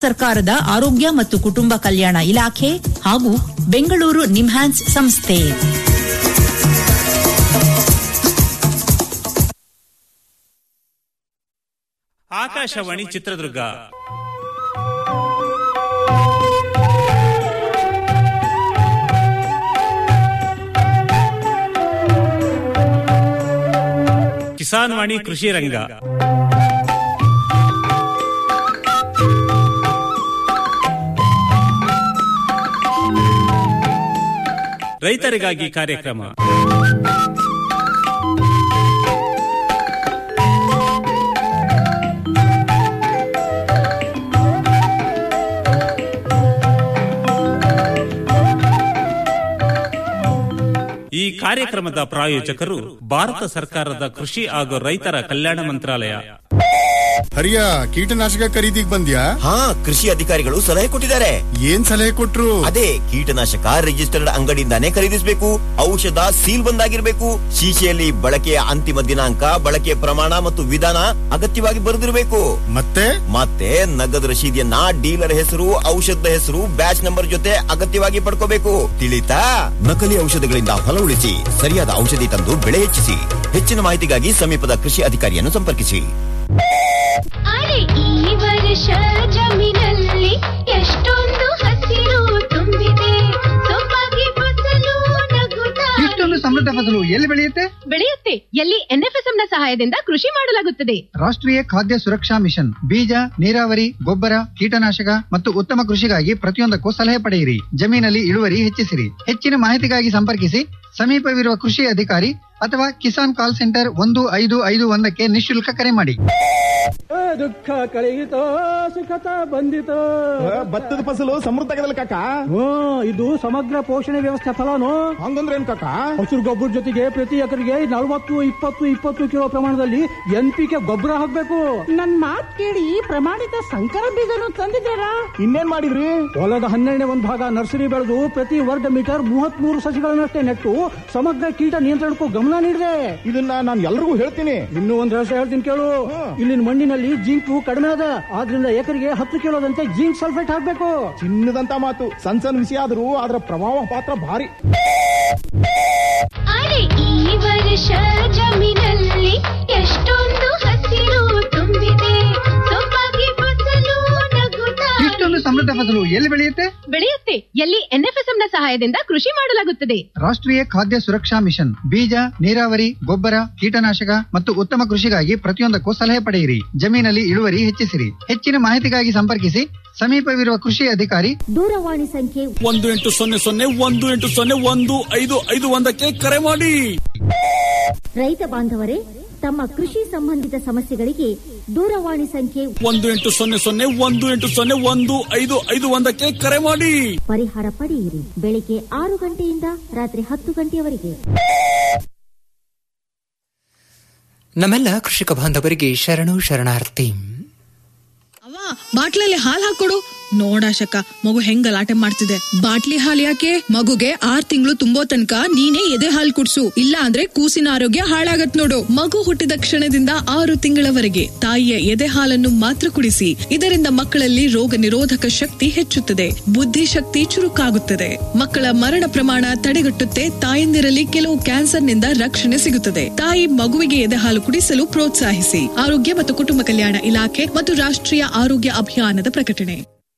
ಸರ್ಕಾರದ ಆರೋಗ್ಯ ಮತ್ತು ಕುಟುಂಬ ಕಲ್ಯಾಣ ಇಲಾಖೆ ಹಾಗೂ ಬೆಂಗಳೂರು ನಿಮ್ಹಾನ್ಸ್ ಸಂಸ್ಥೆ ಆಕಾಶವಾಣಿ ಚಿತ್ರದುರ್ಗ ಕಿಸಾನ್ ವಾಣಿ ಕೃಷಿ ರಂಗ ರೈತರಿಗಾಗಿ ಕಾರ್ಯಕ್ರಮ ಈ ಕಾರ್ಯಕ್ರಮದ ಪ್ರಾಯೋಜಕರು ಭಾರತ ಸರ್ಕಾರದ ಕೃಷಿ ಹಾಗೂ ರೈತರ ಕಲ್ಯಾಣ ಮಂತ್ರಾಲಯ ಹರಿಯ ಕೀಟನಾಶಕ ಖರೀದಿಗ್ ಬಂದ್ಯಾ ಹಾ ಕೃಷಿ ಅಧಿಕಾರಿಗಳು ಸಲಹೆ ಕೊಟ್ಟಿದ್ದಾರೆ ಏನ್ ಸಲಹೆ ಕೊಟ್ರು ಅದೇ ಕೀಟನಾಶಕ ರಿಜಿಸ್ಟರ್ಡ್ ಅಂಗಡಿಯಿಂದಾನೇ ಖರೀದಿಸಬೇಕು ಔಷಧ ಸೀಲ್ ಬಂದಾಗಿರ್ಬೇಕು ಶೀಶೆಯಲ್ಲಿ ಬಳಕೆಯ ಅಂತಿಮ ದಿನಾಂಕ ಬಳಕೆಯ ಪ್ರಮಾಣ ಮತ್ತು ವಿಧಾನ ಅಗತ್ಯವಾಗಿ ಬರೆದಿರಬೇಕು ಮತ್ತೆ ಮತ್ತೆ ನಗದು ರಶೀದಿಯನ್ನ ಡೀಲರ್ ಹೆಸರು ಔಷಧದ ಹೆಸರು ಬ್ಯಾಚ್ ನಂಬರ್ ಜೊತೆ ಅಗತ್ಯವಾಗಿ ಪಡ್ಕೋಬೇಕು ತಿಳಿತಾ ನಕಲಿ ಔಷಧಗಳಿಂದ ಹೊಲ ಉಳಿಸಿ ಸರಿಯಾದ ಔಷಧಿ ತಂದು ಬೆಳೆ ಹೆಚ್ಚಿಸಿ ಹೆಚ್ಚಿನ ಮಾಹಿತಿಗಾಗಿ ಸಮೀಪದ ಕೃಷಿ ಅಧಿಕಾರಿಯನ್ನು ಸಂಪರ್ಕಿಸಿ ಅರೆ ಈ ವರ್ಷ ಜಮೀನಲ್ಲಿ ಎಷ್ಟೊಂದು ಹಸಿರು ತುಂಬಿದೆ ಸೊಬಗೆ ಫಸಲು ನಗುತ್ತಾ ಇಷ್ಟೊಂದು ಸಮೃದ್ಧ ಫಸಲು ಎಲ್ಲಿ ಬೆಳೆಯುತ್ತೆ ಬೆಳೆಯುತ್ತೆ ಎಲ್ಲಿ ಎನ್ಎಫ್ಎಸ್ಎಂ ನ ಸಹಾಯದಿಂದ ಕೃಷಿ ಮಾಡಲಾಗುತ್ತದೆ ರಾಷ್ಟ್ರೀಯ ಖಾದ್ಯ ಸುರಕ್ಷಾ ಮಿಷನ್ ಬೀಜ ನೀರಾವರಿ ಗೊಬ್ಬರ ಕೀಟನಾಶಕ ಮತ್ತು ಉತ್ತಮ ಕೃಷಿಗಾಗಿ ಪ್ರತಿಯೊಂದಕ್ಕೂ ಸಲಹೆ ಪಡೆಯಿರಿ ಜಮೀನಲ್ಲಿ ಇಳುವರಿ ಹೆಚ್ಚಿಸಿರಿ ಹೆಚ್ಚಿನ ಮಾಹಿತಿಗಾಗಿ ಸಂಪರ್ಕಿಸಿ ಸಮೀಪವಿರುವ ಕೃಷಿ ಅಧಿಕಾರಿ ಅಥವಾ ಕಿಸಾನ್ ಕಾಲ್ ಸೆಂಟರ್ ಒಂದು ಐದು ಐದು ಒಂದಕ್ಕೆ ನಿಶುಲ್ಕ ಕರೆ ಮಾಡಿ ದುಃಖ ಕಳೆಯಿತೋ ಸುಖತ ಬಂದಿತೋ ಭತ್ತದ ಫಸಲು ಸಮೃದ್ಧ ಕಾಕ ಹ್ಞೂ ಇದು ಸಮಗ್ರ ಪೋಷಣೆ ವ್ಯವಸ್ಥೆ ಫಲಾನು ಹಂಗಂದ್ರೆ ಏನ್ ಕಾಕ ಹಸಿರು ಗೊಬ್ಬರ ಜೊತೆಗೆ ಪ್ರತಿ ಎಕರೆಗೆ ನಲವತ್ತು ಇಪ್ಪತ್ತು ಇಪ್ಪತ್ತು ಕಿಲೋ ಪ್ರಮಾಣದಲ್ಲಿ ಎನ್ ಪಿ ಕೆ ಗೊಬ್ಬರ ಹಾಕ್ಬೇಕು ನನ್ ಮಾತ್ ಕೇಳಿ ಪ್ರಮಾಣಿತ ಸಂಕರ ಬೀಜನು ತಂದಿದ್ದಾರಾ ಇನ್ನೇನ್ ಮಾಡಿದ್ರಿ ಹೊಲದ ಹನ್ನೆರಡನೇ ಒಂದು ಭಾಗ ನರ್ಸರಿ ಬೆಳೆದು ಪ್ರತಿ ವರ್ಗ ಮೀಟರ್ ಮೂವತ್ತ್ ಮೂರು ಸಸಿಗಳನ್ನಷ್ಟೇ ನೆಟ್ಟು ಸಮಗ್ರ ಕೀಟ ನಿಯಂತ್ರಣಕ್ಕೂ ಗಮನ ನೀಡಿದೆ ಇದನ್ನ ನಾನು ಎಲ್ರಿಗೂ ಹೇಳ್ತೀನಿ ಇನ್ನೂ ಒಂದ್ ರಹಸ್ಯ ಹೇಳ್ತೀನಿ ಕೇಳು ಇಲ್ಲಿನ ಮಣ್ಣಿನಲ್ಲಿ ಜಿಂಕು ಕಡಿಮೆ ಅದ ಆದ್ರಿಂದ ಎಕರೆಗೆ ಹತ್ತು ಕಿಲೋದಂತೆ ಜಿಂಕ್ ಸಲ್ಫೇಟ್ ಹಾಕ್ಬೇಕು ಚಿನ್ನದಂತ ಮಾತು ಸಣ್ಣ ಸಣ್ಣ ವಿಷಯ ಆದ್ರೂ ಅದರ ಪ್ರಭಾವ ಪಾತ್ರ ಭಾರಿ ಅರೆ ಈ ವರ್ಷ ಜಮೀನಲ್ಲಿ ಎಷ್ಟೊಂದು ಹಸಿರು ತುಂಬಿದೆ ಸೊಬಗೆ ಫಸಲು ನಗುತ್ತಾ ಇಷ್ಟೊಂದು ಸಮೃದ್ಧ ಫಸಲು ಎಲ್ಲಿ ಬೆಳೆಯುತ್ತೆ ಬೆಳೆಯುತ್ತೆ ಎಲ್ಲಿ ಎನ್ಎಫ್ಎಸ್ಎಂ ನ ಸಹಾಯದಿಂದ ಕೃಷಿ ಮಾಡಲಾಗುತ್ತದೆ ರಾಷ್ಟ್ರೀಯ ಖಾದ್ಯ ಸುರಕ್ಷಾ ಮಿಷನ್ ಬೀಜ ನೀರಾವರಿ ಗೊಬ್ಬರ ಕೀಟನಾಶಕ ಮತ್ತು ಉತ್ತಮ ಕೃಷಿಗಾಗಿ ಪ್ರತಿಯೊಂದಕ್ಕೂ ಸಲಹೆ ಪಡೆಯಿರಿ ಜಮೀನಲ್ಲಿ ಇಳುವರಿ ಹೆಚ್ಚಿಸಿರಿ ಹೆಚ್ಚಿನ ಮಾಹಿತಿಗಾಗಿ ಸಂಪರ್ಕಿಸಿ ಸಮೀಪವಿರುವ ಕೃಷಿ ಅಧಿಕಾರಿ ದೂರವಾಣಿ ಸಂಖ್ಯೆ ಒಂದು ಎಂಟು ಸೊನ್ನೆ ಸೊನ್ನೆ ಒಂದು ಎಂಟು ಸೊನ್ನೆ ಒಂದು ಐದು ಐದು ಒಂದಕ್ಕೆ ಕರೆ ಮಾಡಿ ರೈತ ಬಾಂಧವರೇ ತಮ್ಮ ಕೃಷಿ ಸಂಬಂಧಿತ ಸಮಸ್ಯೆಗಳಿಗೆ ದೂರವಾಣಿ ಸಂಖ್ಯೆ ಒಂದು ಎಂಟು ಸೊನ್ನೆ ಸೊನ್ನೆ ಒಂದು ಎಂಟು ಸೊನ್ನೆ ಒಂದು ಐದು ಐದು ಒಂದಕ್ಕೆ ಕರೆ ಮಾಡಿ ಪರಿಹಾರ ಪಡೆಯಿರಿ ಬೆಳಿಗ್ಗೆ ಆರು ಗಂಟೆಯಿಂದ ರಾತ್ರಿ ಹತ್ತು ಗಂಟೆಯವರೆಗೆ ನಮ್ಮೆಲ್ಲ ಕೃಷಿಕ ಬಾಂಧವರಿಗೆ ಶರಣು ಶರಣಾರ್ಥಿ ಬಾಟ್ಲಲ್ಲಿ ಹಾಲ್ ಹಾಕೊಡು ನೋಡಾಶಕ ಮಗು ಹೆಂಗ್ ಗಲಾಟೆ ಮಾಡ್ತಿದೆ ಬಾಟ್ಲಿ ಹಾಲ್ ಯಾಕೆ ಮಗುಗೆ ಆರ್ ತಿಂಗಳು ತುಂಬೋ ತನಕ ನೀನೇ ಎದೆ ಹಾಲ್ ಕುಡ್ಸು ಇಲ್ಲ ಅಂದ್ರೆ ಕೂಸಿನ ಆರೋಗ್ಯ ಹಾಳಾಗತ್ ನೋಡು ಮಗು ಹುಟ್ಟಿದ ಕ್ಷಣದಿಂದ ಆರು ತಿಂಗಳವರೆಗೆ ತಾಯಿಯ ಎದೆ ಹಾಲನ್ನು ಮಾತ್ರ ಕುಡಿಸಿ ಇದರಿಂದ ಮಕ್ಕಳಲ್ಲಿ ರೋಗ ನಿರೋಧಕ ಶಕ್ತಿ ಹೆಚ್ಚುತ್ತದೆ ಬುದ್ಧಿಶಕ್ತಿ ಚುರುಕಾಗುತ್ತದೆ ಮಕ್ಕಳ ಮರಣ ಪ್ರಮಾಣ ತಡೆಗಟ್ಟುತ್ತೆ ತಾಯಂದಿರಲ್ಲಿ ಕೆಲವು ಕ್ಯಾನ್ಸರ್ನಿಂದ ರಕ್ಷಣೆ ಸಿಗುತ್ತದೆ ತಾಯಿ ಮಗುವಿಗೆ ಎದೆ ಹಾಲು ಕುಡಿಸಲು ಪ್ರೋತ್ಸಾಹಿಸಿ ಆರೋಗ್ಯ ಮತ್ತು ಕುಟುಂಬ ಕಲ್ಯಾಣ ಇಲಾಖೆ ಮತ್ತು ರಾಷ್ಟ್ರೀಯ ಆರೋಗ್ಯ ಅಭಿಯಾನದ ಪ್ರಕಟಣೆ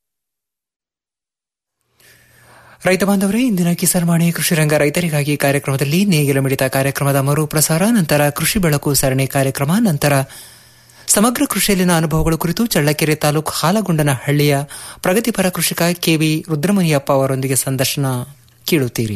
ರೈತ ಬಾಂಧವರೇ ಇಂದಿನ ಕಿಸಾನ್ವಾಣಿ ಕೃಷಿ ರಂಗ ರೈತರಿಗಾಗಿ ಕಾರ್ಯಕ್ರಮದಲ್ಲಿ ನೇಗಿಲ ಮಿಡಿತ ಕಾರ್ಯಕ್ರಮದ ಮರು ಪ್ರಸಾರ ನಂತರ ಕೃಷಿ ಬೆಳಕು ಸರಣಿ ಕಾರ್ಯಕ್ರಮ ನಂತರ ಸಮಗ್ರ ಕೃಷಿಯಲ್ಲಿನ ಅನುಭವಗಳ ಕುರಿತು ಚಳ್ಳಕೆರೆ ತಾಲೂಕು ಹಾಲಗುಂಡನ ಹಳ್ಳಿಯ ಪ್ರಗತಿಪರ ಕೃಷಿಕ ಕೆವಿ ರುದ್ರಮಣಿಯಪ್ಪ ಅವರೊಂದಿಗೆ ಸಂದರ್ಶನ ಕೇಳುತ್ತೀರಿ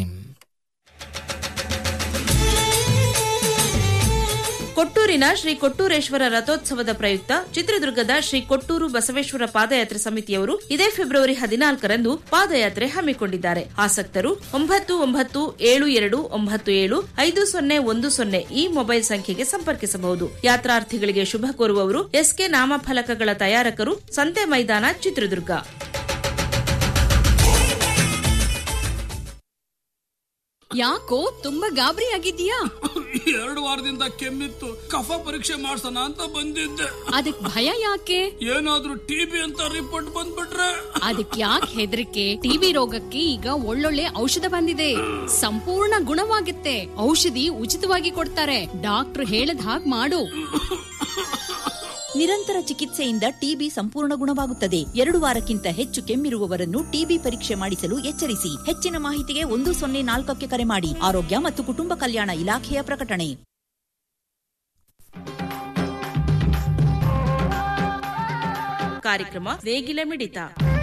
ಕೊಟ್ಟೂರಿನ ಶ್ರೀ ಕೊಟ್ಟೂರೇಶ್ವರ ರಥೋತ್ಸವದ ಪ್ರಯುಕ್ತ ಚಿತ್ರದುರ್ಗದ ಶ್ರೀ ಕೊಟ್ಟೂರು ಬಸವೇಶ್ವರ ಪಾದಯಾತ್ರೆ ಸಮಿತಿಯವರು ಇದೇ ಫೆಬ್ರವರಿ ಹದಿನಾಲ್ಕರಂದು ಪಾದಯಾತ್ರೆ ಹಮ್ಮಿಕೊಂಡಿದ್ದಾರೆ ಆಸಕ್ತರು ಒಂಬತ್ತು ಒಂಬತ್ತು ಏಳು ಎರಡು ಒಂಬತ್ತು ಏಳು ಐದು ಸೊನ್ನೆ ಒಂದು ಸೊನ್ನೆ ಈ ಮೊಬೈಲ್ ಸಂಖ್ಯೆಗೆ ಸಂಪರ್ಕಿಸಬಹುದು ಯಾತ್ರಾರ್ಥಿಗಳಿಗೆ ಶುಭ ಕೋರುವವರು ಎಸ್ಕೆ ನಾಮಫಲಕಗಳ ತಯಾರಕರು ಸಂತೆ ಮೈದಾನ ಚಿತ್ರದುರ್ಗ ಯಾಕೋ ತುಂಬಾ ಗಾಬರಿ ಆಗಿದ್ಯಾ ಎರಡು ವಾರದಿಂದ ಕೆಮ್ಮಿತ್ತು ಕಫ ಪರೀಕ್ಷೆ ಮಾಡ್ಸೋಣ ಅಂತ ಬಂದಿದ್ದೆ ಅದಕ್ ಭಯ ಯಾಕೆ ಏನಾದ್ರೂ ಟಿಬಿ ಅಂತ ರಿಪೋರ್ಟ್ ಬಂದ್ಬಿಟ್ರೆ ಅದಕ್ ಯಾಕೆ ಹೆದರಿಕೆ ಟಿಬಿ ರೋಗಕ್ಕೆ ಈಗ ಒಳ್ಳೊಳ್ಳೆ ಔಷಧ ಬಂದಿದೆ ಸಂಪೂರ್ಣ ಗುಣವಾಗುತ್ತೆ ಔಷಧಿ ಉಚಿತವಾಗಿ ಕೊಡ್ತಾರೆ ಡಾಕ್ಟರ್ ಹೇಳದ್ ಹಾಗ್ ಮಾಡು ನಿರಂತರ ಚಿಕಿತ್ಸೆಯಿಂದ ಟಿಬಿ ಸಂಪೂರ್ಣ ಗುಣವಾಗುತ್ತದೆ ಎರಡು ವಾರಕ್ಕಿಂತ ಹೆಚ್ಚು ಕೆಮ್ಮಿರುವವರನ್ನು ಟಿಬಿ ಪರೀಕ್ಷೆ ಮಾಡಿಸಲು ಎಚ್ಚರಿಸಿ ಹೆಚ್ಚಿನ ಮಾಹಿತಿಗೆ ಒಂದು ಸೊನ್ನೆ ನಾಲ್ಕಕ್ಕೆ ಕರೆ ಮಾಡಿ ಆರೋಗ್ಯ ಮತ್ತು ಕುಟುಂಬ ಕಲ್ಯಾಣ ಇಲಾಖೆಯ ಪ್ರಕಟಣೆ ಕಾರ್ಯಕ್ರಮ ನೇಗಿಲ ಮಿಡಿತ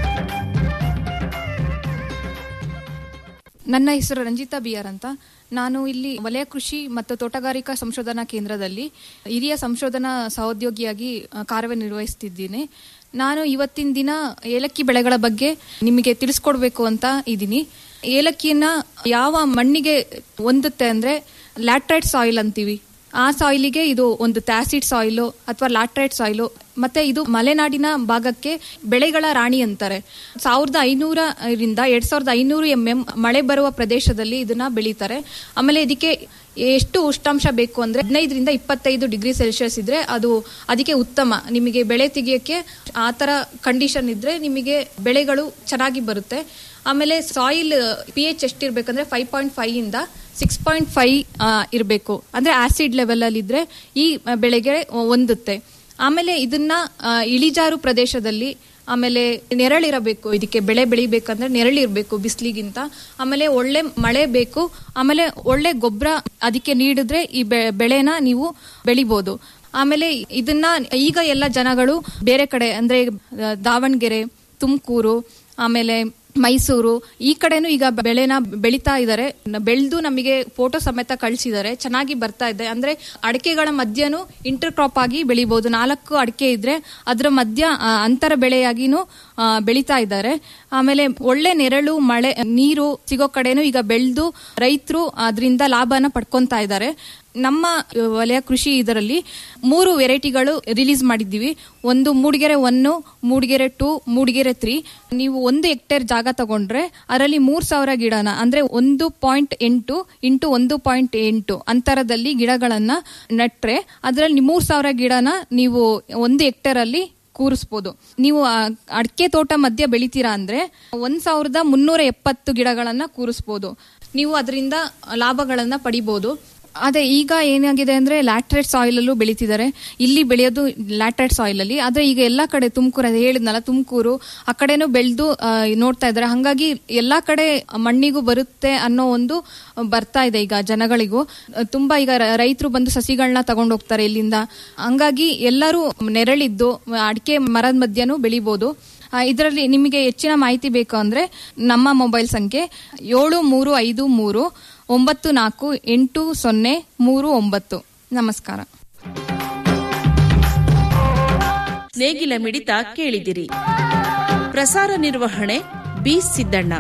ನನ್ನ ಹೆಸರು ರಂಜಿತಾ ಬಿಆರ್ ಅಂತ ನಾನು ಇಲ್ಲಿ ವಲಯ ಕೃಷಿ ಮತ್ತು ತೋಟಗಾರಿಕಾ ಸಂಶೋಧನಾ ಕೇಂದ್ರದಲ್ಲಿ ಹಿರಿಯ ಸಂಶೋಧನಾ ಸಹೋದ್ಯೋಗಿಯಾಗಿ ಆ, ಕಾರ್ಯನಿರ್ವಹಿಸ್ತಿದ್ದೀನಿ ನಾನು ಇವತ್ತಿನ ದಿನ ಏಲಕ್ಕಿ ಬೆಳೆಗಳ ಬಗ್ಗೆ ನಿಮಗೆ ತಿಳಿಸ್ಕೊಡ್ಬೇಕು ಅಂತ ಇದ್ದೀನಿ ಏಲಕ್ಕಿಯನ್ನ ಯಾವ ಮಣ್ಣಿಗೆ ಹೊಂದುತ್ತೆ ಅಂದ್ರೆ ಲ್ಯಾಟ್ರೈಟ್ ಸಾಯಿಲ್ ಅಂತೀವಿ ಆ ಸಾಯಿಲಿಗೆ ಇದು ಒಂದು ಟ್ಯಾಸಿಡ್ ಸಾಯಿಲು ಅಥವಾ ಲ್ಯಾಟ್ರೈಟ್ ಸಾಯಿಲು ಮತ್ತೆ ಇದು ಮಲೆನಾಡಿನ ಭಾಗಕ್ಕೆ ಬೆಳೆಗಳ ರಾಣಿ ಅಂತಾರೆ ಸಾವಿರದ ಐನೂರರಿಂದ ಎರಡ್ ಸಾವಿರದ ಐನೂರು ಎಂ ಎಂ ಮಳೆ ಬರುವ ಪ್ರದೇಶದಲ್ಲಿ ಇದನ್ನ ಬೆಳೀತಾರೆ ಆಮೇಲೆ ಇದಕ್ಕೆ ಎಷ್ಟು ಉಷ್ಣಾಂಶ ಬೇಕು ಅಂದ್ರೆ ಹದಿನೈದರಿಂದ ಇಪ್ಪತ್ತೈದು ಡಿಗ್ರಿ ಸೆಲ್ಸಿಯಸ್ ಇದ್ರೆ ಅದು ಅದಕ್ಕೆ ಉತ್ತಮ ನಿಮಗೆ ಬೆಳೆ ತೆಗಿಯಕ್ಕೆ ಆ ತರ ಕಂಡೀಷನ್ ಇದ್ರೆ ನಿಮಗೆ ಬೆಳೆಗಳು ಚೆನ್ನಾಗಿ ಬರುತ್ತೆ ಆಮೇಲೆ ಸಾಯಿಲ್ ಪಿ ಎಚ್ ಎಷ್ಟಿರ್ಬೇಕಂದ್ರೆ ಫೈವ್ ಪಾಯಿಂಟ್ ಫೈವ್ ಇಂದ ಸಿಕ್ಸ್ ಪಾಯಿಂಟ್ ಫೈವ್ ಇರಬೇಕು ಅಂದ್ರೆ ಆಸಿಡ್ ಲೆವೆಲ್ ಅಲ್ಲಿ ಇದ್ರೆ ಈ ಆ, ಬೆಳೆಗೆ ಹೊಂದುತ್ತೆ ಆಮೇಲೆ ಇದನ್ನ ಆ, ಇಳಿಜಾರು ಪ್ರದೇಶದಲ್ಲಿ ಆಮೇಲೆ ನೆರಳಿರಬೇಕು ಇದಕ್ಕೆ ಬೆಳೆ ಬೆಳಿಬೇಕಂದ್ರೆ ನೆರಳಿರ್ಬೇಕು ಬಿಸಿಲಿಗಿಂತ ಆಮೇಲೆ ಒಳ್ಳೆ ಮಳೆ ಬೇಕು ಆಮೇಲೆ ಒಳ್ಳೆ ಗೊಬ್ಬರ ಅದಕ್ಕೆ ನೀಡಿದ್ರೆ ಈ ಬೆ- ಬೆಳೆನ ನೀವು ಬೆಳಿಬೋದು ಆಮೇಲೆ ಇದನ್ನ ಈಗ ಎಲ್ಲ ಜನಗಳು ಬೇರೆ ಕಡೆ ಅಂದ್ರೆ ಆ, ದಾವಣಗೆರೆ ತುಮಕೂರು ಆಮೇಲೆ ಮೈಸೂರು ಈ ಕಡೆನೂ ಈಗ ಬೆಳೆನ ಬೆಳಿತಾ ಇದ್ದಾರೆ ಬೆಳೆದು ನಮಗೆ ಫೋಟೋ ಸಮೇತ ಕಳಿಸಿದ್ದಾರೆ ಚೆನ್ನಾಗಿ ಬರ್ತಾ ಇದೆ ಅಂದ್ರೆ ಅಡಿಕೆಗಳ ಮಧ್ಯನೂ ಇಂಟರ್ ಕ್ರಾಪ್ ಆಗಿ ಬೆಳಿಬಹುದು ನಾಲ್ಕು ಅಡಿಕೆ ಇದ್ರೆ ಅದರ ಮಧ್ಯ ಆ, ಅಂತರ ಬೆಳೆಯಾಗಿನೂ ಆ, ಬೆಳಿತಾ ಇದ್ದಾರೆ ಆಮೇಲೆ ಒಳ್ಳೆ ನೆರಳು ಮಳೆ ನೀರು ಸಿಗೋ ಕಡೆನೂ ಈಗ ಬೆಳೆದು ರೈತರು ಅದರಿಂದ ಲಾಭನ ಪಡ್ಕೊಂತಾ ಇದ್ದಾರೆ ನಮ್ಮ ವಲಯ ಕೃಷಿ ಇದರಲ್ಲಿ ಮೂರು ವೆರೈಟಿಗಳು ರಿಲೀಸ್ ಮಾಡಿದ್ದೀವಿ ಒಂದು Mudigere one Mudigere two Mudigere three ನೀವು ಒಂದು ಹೆಕ್ಟೇರ್ ಜಾಗ ತಗೊಂಡ್ರೆ ಅದರಲ್ಲಿ ಮೂರ್ ಸಾವಿರ ಗಿಡನ ಅಂದ್ರೆ ಒಂದು ಪಾಯಿಂಟ್ ಎಂಟು ಇಂಟು ಒಂದು ಪಾಯಿಂಟ್ ಎಂಟು ಅಂತರದಲ್ಲಿ ಗಿಡಗಳನ್ನ ನೆಟ್ರೆ ಅದರಲ್ಲಿ ಮೂರ್ ಸಾವಿರ ಗಿಡನ ನೀವು ಒಂದು ಹೆಕ್ಟೇರ್ ಅಲ್ಲಿ ಕೂರಿಸ್ಬೋದು ನೀವು ಆ ಅಡಿಕೆ ತೋಟ ಮಧ್ಯ ಬೆಳಿತೀರಾ ಅಂದ್ರೆ ಒಂದ್ ಸಾವಿರದ ಮುನ್ನೂರ ಎಪ್ಪತ್ತು ಗಿಡಗಳನ್ನ ಕೂರಿಸ್ಬೋದು ನೀವು ಅದರಿಂದ ಲಾಭಗಳನ್ನ ಪಡಿಬಹುದು ಅದೇ ಈಗ ಏನಾಗಿದೆ ಅಂದ್ರೆ ಲ್ಯಾಟ್ರೇಟ್ ಸಾಯಿಲ್ ಅಲ್ಲೂ ಬೆಳಿತಿದ್ದಾರೆ ಇಲ್ಲಿ ಬೆಳೆಯೋದು ಲ್ಯಾಟ್ರೇಟ್ ಸಾಯಿಲ್ ಅಲ್ಲಿ ಆದ್ರೆ ಈಗ ಎಲ್ಲಾ ಕಡೆ ತುಮಕೂರು ಅದೇ ಹೇಳಿದ್ನಲ್ಲ ತುಮಕೂರು ಆ ಕಡೆನೂ ಬೆಳೆದು ನೋಡ್ತಾ ಇದ್ದಾರೆ ಹಂಗಾಗಿ ಎಲ್ಲಾ ಕಡೆ ಮಣ್ಣಿಗೂ ಬರುತ್ತೆ ಅನ್ನೋ ಒಂದು ಬರ್ತಾ ಇದೆ ಈಗ ಜನಗಳಿಗೂ ಅಹ್, ತುಂಬಾ ಈಗ ರೈತರು ಬಂದು ಸಸಿಗಳನ್ನ ತಗೊಂಡು ಹೋಗ್ತಾರೆ ಇಲ್ಲಿಂದ ಹಂಗಾಗಿ ಎಲ್ಲರೂ ನೆರಳಿದ್ದು ಅಡಿಕೆ ಮರದ ಮಧ್ಯನೂ ಬೆಳಿಬಹುದು ಇದರಲ್ಲಿ ನಿಮಗೆ ಹೆಚ್ಚಿನ ಮಾಹಿತಿ ಬೇಕು ಅಂದ್ರೆ ನಮ್ಮ ಮೊಬೈಲ್ ಸಂಖ್ಯೆ ಏಳು ಮೂರು ಐದು ಮೂರು ಒಂಬತ್ತು ನಾಲ್ಕು ಎಂಟು ಸೊನ್ನೆ ಮೂರು ಒಂಬತ್ತು ನಮಸ್ಕಾರ ನೇಗಿಲ ಮಿಡಿತ ಕೇಳಿದಿರಿ ಪ್ರಸಾರ ನಿರ್ವಹಣೆ ಬಿ ಸಿದ್ದಣ್ಣ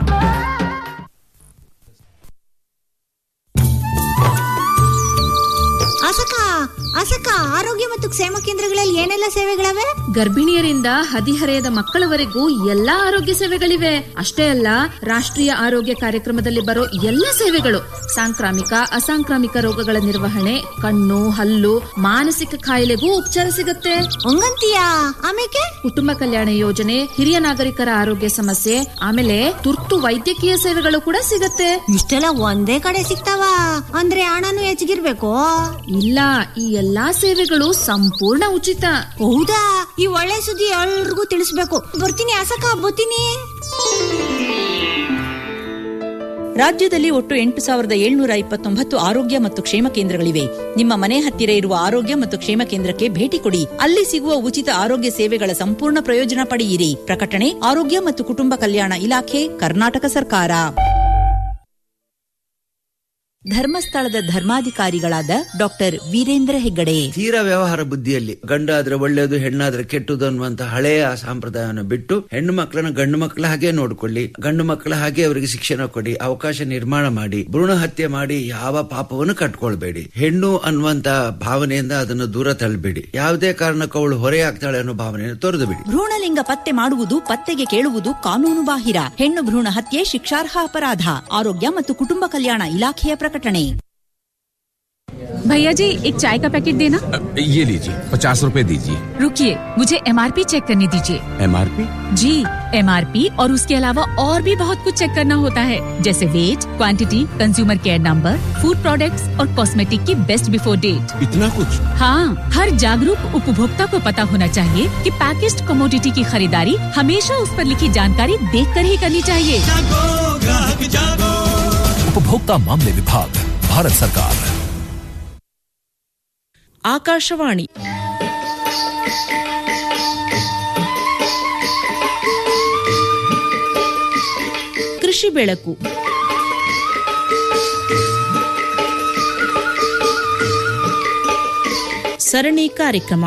ಅಸಕ ಅಸಕ ಆರೋಗ್ಯ ಮತ್ತು ಕ್ಷೇಮ ಕೇಂದ್ರಗಳಲ್ಲಿ ಏನೆಲ್ಲ ಸೇವೆಗಳವೆ ಗರ್ಭಿಣಿಯರಿಂದ ಹದಿಹರೆಯದ ಮಕ್ಕಳವರೆಗೂ ಎಲ್ಲಾ ಆರೋಗ್ಯ ಸೇವೆಗಳಿವೆ ಅಷ್ಟೇ ಅಲ್ಲ ರಾಷ್ಟ್ರೀಯ ಆರೋಗ್ಯ ಕಾರ್ಯಕ್ರಮದಲ್ಲಿ ಬರೋ ಎಲ್ಲ ಸೇವೆಗಳು ಸಾಂಕ್ರಾಮಿಕ ಅಸಾಂಕ್ರಾಮಿಕ ರೋಗಗಳ ನಿರ್ವಹಣೆ ಕಣ್ಣು ಹಲ್ಲು ಮಾನಸಿಕ ಕಾಯಿಲೆಗೂ ಉಪಚಾರ ಸಿಗುತ್ತೆ ಹಂಗಂತೀಯಾ ಆಮೇಲೆ ಕುಟುಂಬ ಕಲ್ಯಾಣ ಯೋಜನೆ ಹಿರಿಯ ನಾಗರಿಕರ ಆರೋಗ್ಯ ಸಮಸ್ಯೆ ಆಮೇಲೆ ತುರ್ತು ವೈದ್ಯಕೀಯ ಸೇವೆಗಳು ಕೂಡ ಸಿಗತ್ತೆ ಇಷ್ಟೆಲ್ಲ ಒಂದೇ ಕಡೆ ಸಿಗ್ತಾವ ಅಂದ್ರೆ ಹಣನು ಹೆಚ್ಚಿಗಿರ್ಬೇಕು ಇಲ್ಲ ಈ ಎಲ್ಲಾ ಸೇವೆಗಳು ಸಂಪೂರ್ಣ ಉಚಿತ ಹೌದಾ ಈ ಒಳ್ಳೆ ಸುದ್ದಿ ಎಲ್ರಿಗೂ ತಿಳಿಸ್ಬೇಕು ಬರ್ತೀನಿ ಅಸಕ ಬರ್ತೀನಿ ರಾಜ್ಯದಲ್ಲಿ ಒಟ್ಟು ಎಂಟು ಸಾವಿರದ ಏಳ್ನೂರ ಇಪ್ಪತ್ತೊಂಬತ್ತು ಆರೋಗ್ಯ ಮತ್ತು ಕ್ಷೇಮ ಕೇಂದ್ರಗಳಿವೆ ನಿಮ್ಮ ಮನೆ ಹತ್ತಿರ ಇರುವ ಆರೋಗ್ಯ ಮತ್ತು ಕ್ಷೇಮ ಕೇಂದ್ರಕ್ಕೆ ಭೇಟಿ ಕೊಡಿ ಅಲ್ಲಿ ಸಿಗುವ ಉಚಿತ ಆರೋಗ್ಯ ಸೇವೆಗಳ ಸಂಪೂರ್ಣ ಪ್ರಯೋಜನ ಪಡೆಯಿರಿ ಪ್ರಕಟಣೆ ಆರೋಗ್ಯ ಮತ್ತು ಕುಟುಂಬ ಕಲ್ಯಾಣ ಇಲಾಖೆ ಕರ್ನಾಟಕ ಸರ್ಕಾರ ಧರ್ಮಸ್ಥಳದ ಧರ್ಮಾಧಿಕಾರಿಗಳಾದ ಡಾಕ್ಟರ್ ವೀರೇಂದ್ರ ಹೆಗ್ಗಡೆ ತೀರಾ ವ್ಯವಹಾರ ಬುದ್ಧಿಯಲ್ಲಿ ಗಂಡಾದ್ರೆ ಒಳ್ಳೇದು ಹೆಣ್ಣಾದ್ರೆ ಕೆಟ್ಟದು ಅನ್ನುವಂತ ಹಳೆಯ ಸಂಪ್ರದಾಯವನ್ನು ಬಿಟ್ಟು ಹೆಣ್ಣು ಮಕ್ಕಳನ್ನ ಗಂಡು ಮಕ್ಕಳ ಹಾಗೆ ನೋಡ್ಕೊಳ್ಳಿ ಗಂಡು ಮಕ್ಕಳ ಹಾಗೆ ಅವರಿಗೆ ಶಿಕ್ಷಣ ಕೊಡಿ ಅವಕಾಶ ನಿರ್ಮಾಣ ಮಾಡಿ ಭ್ರೂಣ ಹತ್ಯೆ ಮಾಡಿ ಯಾವ ಪಾಪವನ್ನು ಕಟ್ಕೊಳ್ಬೇಡಿ ಹೆಣ್ಣು ಅನ್ನುವಂತ ಭಾವನೆಯಿಂದ ಅದನ್ನು ದೂರ ತಳ್ಳಬೇಡಿ ಯಾವುದೇ ಕಾರಣಕ್ಕೂ ಅವಳು ಹೊರೆ ಆಗ್ತಾಳೆ ಅನ್ನೋ ಭಾವನೆಯನ್ನು ತೊರೆದು ಬಿಡಿ ಭ್ರೂಣಲಿಂಗ ಪತ್ತೆ ಮಾಡುವುದು ಪತ್ತೆಗೆ ಕೇಳುವುದು ಕಾನೂನು ಬಾಹಿರ ಹೆಣ್ಣು ಭ್ರೂಣ ಹತ್ಯೆ ಶಿಕ್ಷಾರ್ಹ ಅಪರಾಧ ಆರೋಗ್ಯ ಮತ್ತು ಕುಟುಂಬ ಕಲ್ಯಾಣ ಇಲಾಖೆಯ ಪ್ರಕಟಣೆ भैया जी एक चाय का पैकेट देना ये लीजिए पचास रुपए दीजिए रुकिए मुझे एमआरपी चेक करने दीजिए एमआरपी जी एमआरपी और उसके अलावा और भी बहुत कुछ चेक करना होता है जैसे weight quantity consumer care number food products और कॉस्मेटिक की बेस्ट बिफोर डेट इतना कुछ हाँ हर जागरूक उपभोक्ता को पता होना चाहिए कि पैकेज्ड कमोडिटी की खरीदारी हमेशा उस पर लिखी जानकारी देख कर ही करनी चाहिए उपभोक्ता मामले विभाग भारत सरकार ಆಕಾಶವಾಣಿ ಕೃಷಿ ಬೆಳಕು ಸರಣಿ ಕಾರ್ಯಕ್ರಮ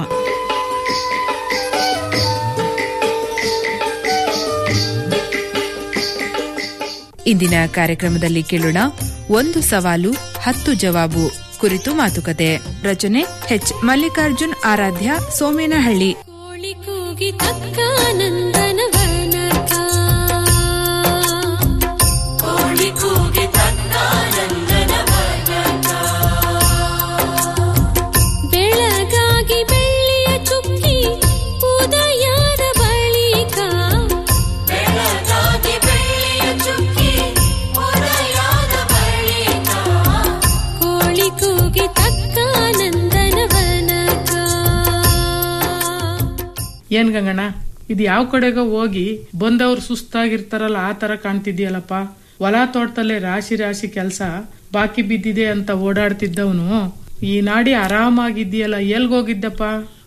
ಇಂದಿನ ಕಾರ್ಯಕ್ರಮದಲ್ಲಿ ಕೇಳೋಣ ಒಂದು ಸವಾಲು ಹತ್ತು ಜವಾಬು ಕುರಿತು ಮಾತುಕತೆ ರಚನೆ ಎಚ್ ಮಲ್ಲಿಕಾರ್ಜುನ್ ಆರಾಧ್ಯ ಸೋಮೇನಹಳ್ಳಿ ಕೂಗಿ ತಕ್ಕ ನಂದನವನಕ ಕೋಳಿ ಕೂಗಿ ತಕ್ಕ ನಂದನವನಕ ಬೆಳಗಾಗಿ ಬೆಳ್ಳಿಯ ಚುಕ್ಕಿ ಉದಯದ ಬಳಿಕ ಬೆಳಗಾಗಿ ಬೆಳ್ಳಿಯ ಚುಕ್ಕಿ ಉದಯದ ಬಳಿಕ ಕೋಳಿ ಕೂಗಿ ತಕ್ಕ ನಂದನವನಕ ಏನ್ ಗಂಗಣ್ಣ ಇದು ಯಾವ ಕಡೆಗೋ ಹೋಗಿ ಬಂದವ್ರು ಸುಸ್ತಾಗಿರ್ತಾರಲ್ಲ ಆ ತರ ಕಾಣ್ತಿದ್ಯಲ್ಲಪ್ಪ ಹೊಲ ತೋಟದಲ್ಲೇ ರಾಶಿ ರಾಶಿ ಕೆಲ್ಸ ಬಾಕಿ ಬಿದ್ದಿದೆ ಅಂತ ಓಡಾಡ್ತಿದ್ದವನು ಈ ನಾಡಿ ಆರಾಮಾಗಿದ್ಯಲ್ಲ ಎಲ್ಗೋಗಿದ್ದಪ್ಪ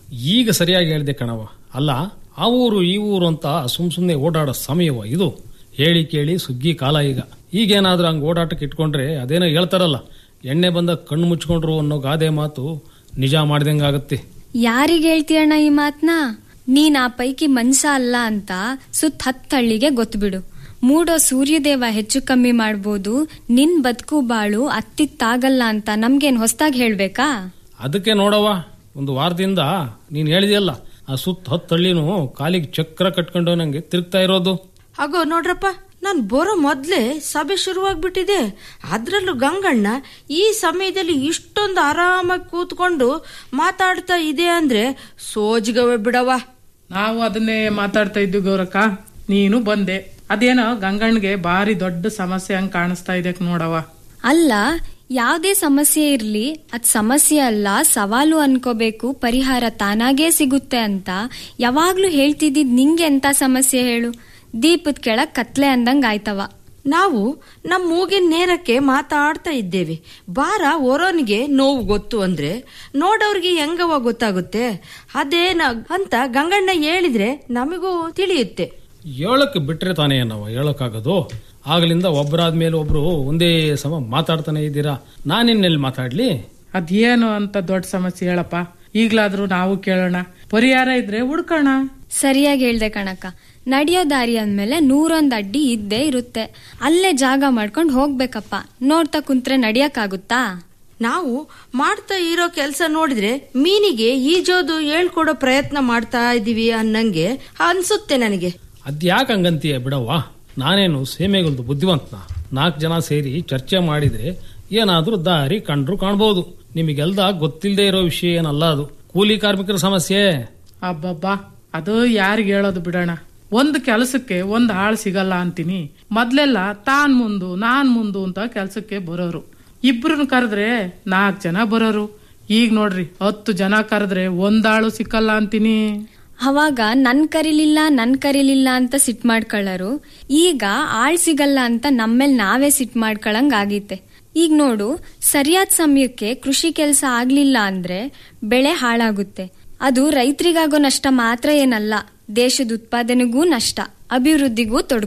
ಈಗ ಸರಿಯಾಗಿ ಹೇಳಿದೆ ಕಣವ ಅಲ್ಲ ಆ ಊರು ಈ ಊರು ಅಂತ ಸುಮ್ ಸುಮ್ನೆ ಓಡಾಡೋ ಸಮಯವ ಇದು ಹೇಳಿ ಕೇಳಿ ಸುಗ್ಗಿ ಕಾಲ ಈಗ ಈಗೇನಾದ್ರೂ ಹಂಗ್ ಓಡಾಟಕ್ಕೆ ಇಟ್ಕೊಂಡ್ರೆ ಅದೇನೋ ಹೇಳ್ತಾರಲ್ಲ ಎಣ್ಣೆ ಬಂದ ಕಣ್ಣು ಮುಚ್ಕೊಂಡ್ರು ಅನ್ನೋ ಗಾದೆ ಮಾತು ನಿಜ ಮಾಡ್ದಂಗಾಗತ್ತೆ ಯಾರಿಗೆ ಹೇಳ್ತೀಯಣ್ಣ ಈ ಮಾತ್ನ ನೀನ್ ಆ ಪೈಕಿ ಮನ್ಸ ಅಲ್ಲ ಅಂತ ಸುತ್ತ ಹತ್ತು ಹಳ್ಳಿಗೆ ಗೊತ್ತುಬಿಡು ಮೂಡೋ ಸೂರ್ಯದೇವ ಹೆಚ್ಚು ಕಮ್ಮಿ ಮಾಡ್ಬೋದು ನಿನ್ ಬದುಕು ಬಾಳು ಅತ್ತಿತ್ತಾಗಲ್ಲ ಅಂತ ನಮ್ಗೇನ್ ಹೊಸ್ದಾಗ್ ಹೇಳ್ಬೇಕಾ ಅದಕ್ಕೆ ನೋಡವ್ವ ಒಂದು ವಾರದಿಂದ ನೀನ್ ಹೇಳಿದೆಯಲ್ಲ ಆ ಸುತ್ತ ಹತ್ತು ಹಳ್ಳಿನೂ ಕಾಲಿಗೆ ಚಕ್ರ ಕಟ್ಕೊಂಡು ನಂಗೆ ತಿರುಗ್ತಾ ಇರೋದು ಹಾಗೋ ನೋಡ್ರಪ್ಪ ನಾನ್ ಬರೋ ಮೊದ್ಲೇ ಸಭೆ ಶುರುವಾಗ್ಬಿಟ್ಟಿದೆ ಅದ್ರಲ್ಲೂ ಗಂಗಣ್ಣ ಈ ಸಮಯದಲ್ಲಿ ಇಷ್ಟೊಂದು ಆರಾಮಾಗಿ ಕೂತ್ಕೊಂಡು ಮಾತಾಡ್ತಾ ಇದೆ ಅಂದ್ರೆ ಸೋಜಿಗವೆ ಬಿಡವ ನಾವು ಅದನ್ನೇ ಮಾತಾಡ್ತಾ ಇದ್ವಿ ಗೌರಕ್ಕ ನೀನು ಬಂದೆ ಅದೇನೋ ಗಂಗಣ್ಗೆ ಭಾರಿ ದೊಡ್ಡ ಸಮಸ್ಯೆ ಹಂಗ್ ಕಾಣಿಸ್ತಾ ಇದೆ ನೋಡವ ಅಲ್ಲ ಯಾವ್ದೇ ಸಮಸ್ಯೆ ಇರ್ಲಿ ಅದ್ ಸಮಸ್ಯೆ ಅಲ್ಲ ಸವಾಲು ಅನ್ಕೋಬೇಕು ಪರಿಹಾರ ತಾನಾಗೇ ಸಿಗುತ್ತೆ ಅಂತ ಯಾವಾಗ್ಲೂ ಹೇಳ್ತಿದ್ದಿದ್ ನಿಂಗೆ ಎಂತ ಸಮಸ್ಯೆ ಹೇಳು ದೀಪದ ಕೆಳಗ್ ಕತ್ಲೆ ಅಂದಂಗ್ ಆಯ್ತವ ನಾವು ನಮ್ಮ ಮೂಗಿನ ನೇರಕ್ಕೆ ಮಾತಾಡ್ತಾ ಇದ್ದೇವೆ ಬಾರ ಓರೋನಿಗೆ ನೋವು ಗೊತ್ತು ಅಂದ್ರೆ ನೋಡೋರ್ಗೆ ಹೆಂಗವ ಗೊತ್ತಾಗುತ್ತೆ ಅದೇನ ಅಂತ ಗಂಗಣ್ಣ ಹೇಳಿದ್ರೆ ನಮಗೂ ತಿಳಿಯುತ್ತೆ ಹೇಳಕ್ ಬಿಟ್ರೆ ತಾನೇ ನಾವು ಹೇಳಕ್ಕಾಗೋದು ಆಗ್ಲಿಂದ ಒಬ್ಬರಾದ್ಮೇಲೆ ಒಬ್ರು ಒಂದೇ ಸಮ ಮಾತಾಡ್ತಾನೆ ಇದ್ದೀರಾ ನಾನಿನ್ನೆಲ್ಲಿ ಮಾತಾಡ್ಲಿ ಅದೇನು ಅಂತ ದೊಡ್ಡ ಸಮಸ್ಯೆ ಹೇಳಪ್ಪ ಈಗ್ಲಾದ್ರೂ ನಾವು ಕೇಳೋಣ ಪರಿಹಾರ ಇದ್ರೆ ಹುಡ್ಕೋಣ ಸರಿಯಾಗಿ ಹೇಳ್ದೆ ಕಣಕ್ಕ ನಡೆಯೋ ದಾರಿ ಅಂದ್ಮೇಲೆ ನೂರೊಂದ್ ಅಡ್ಡಿ ಇದ್ದೇ ಇರುತ್ತೆ ಅಲ್ಲೇ ಜಾಗ ಮಾಡ್ಕೊಂಡ್ ಹೋಗ್ಬೇಕಪ್ಪ ನೋಡ್ತಾ ಕುಂತ್ರೆ ನಡಿಯಕ್ಕಾಗುತ್ತಾ ನಾವು ಮಾಡ್ತಾ ಇರೋ ಕೆಲಸ ನೋಡಿದ್ರೆ ಮೀನಿಗೆ ಈಜೋದು ಹೇಳ್ಕೊಡೋ ಪ್ರಯತ್ನ ಮಾಡ್ತಾ ಇದೀವಿ ಅನ್ನಂಗೆ ಅನ್ಸುತ್ತೆ ನನಗೆ ಅದ್ಯಾಕ್ ಹಂಗಂತೀಯ ಬಿಡವ್ವ ನಾನೇನು ಸೇಮೆಗಲ್ದು ಬುದ್ಧಿವಂತನ ನಾಲ್ಕು ಜನ ಸೇರಿ ಚರ್ಚೆ ಮಾಡಿದ್ರೆ ಏನಾದ್ರೂ ದಾರಿ ಕಂಡ್ರು ಕಾಣ್ಬೋದು ನಿಮಗೆಲ್ದ ಗೊತ್ತಿಲ್ಲದೆ ಇರೋ ವಿಷಯ ಏನಲ್ಲ ಅದು ಕೂಲಿ ಕಾರ್ಮಿಕರ ಸಮಸ್ಯೆ ಅಬ್ಬಬ್ಬಾ ಅದು ಯಾರಿಗೆ ಹೇಳೋದು ಬಿಡೋಣ ಒಂದು ಕೆಲಸಕ್ಕೆ ಒಂದ್ ಆಳ್ ಸಿಗಲ್ಲ ಅಂತೀನಿ ಮೊದ್ಲೆಲ್ಲ ತಾನ್ ಮುಂದು ನಾನ್ ಮುಂದು ಅಂತ ಕೆಲ್ಸಕ್ಕೆ ಬರೋರು ಇಬ್ರನ್ನ ಕರೆದ್ರೆ ನಾಲ್ಕ್ ಜನ ಬರೋರು ಈಗ ನೋಡ್ರಿ ಹತ್ತು ಜನ ಕರೆದ್ರೆ ಒಂದಾಳು ಸಿಕ್ಕಲ್ಲ ಅಂತೀನಿ ಅವಾಗ ನನ್ ಕರಿಲಿಲ್ಲ ನನ್ ಕರಿಲಿಲ್ಲ ಅಂತ ಸಿಟ್ ಮಾಡ್ಕೊಳ್ಳೋರು ಈಗ ಆಳ್ ಸಿಗಲ್ಲ ಅಂತ ನಮ್ಮೇಲ್ ನಾವೇ ಸಿಟ್ ಮಾಡ್ಕೊಳಂಗ್ ಆಗೈತೆ ಈಗ ನೋಡು ಸರಿಯಾದ ಸಮಯಕ್ಕೆ ಕೃಷಿ ಕೆಲಸ ಆಗ್ಲಿಲ್ಲ ಅಂದ್ರೆ ಬೆಳೆ ಹಾಳಾಗುತ್ತೆ ಅದು ರೈತರಿಗಾಗೋ ನಷ್ಟ ಮಾತ್ರ ಏನಲ್ಲ ದೇಶದ ಉತ್ಪಾದನೆಗೂ ನಷ್ಟ ಅಭಿವೃದ್ಧಿಗೂ ತೊಡಕು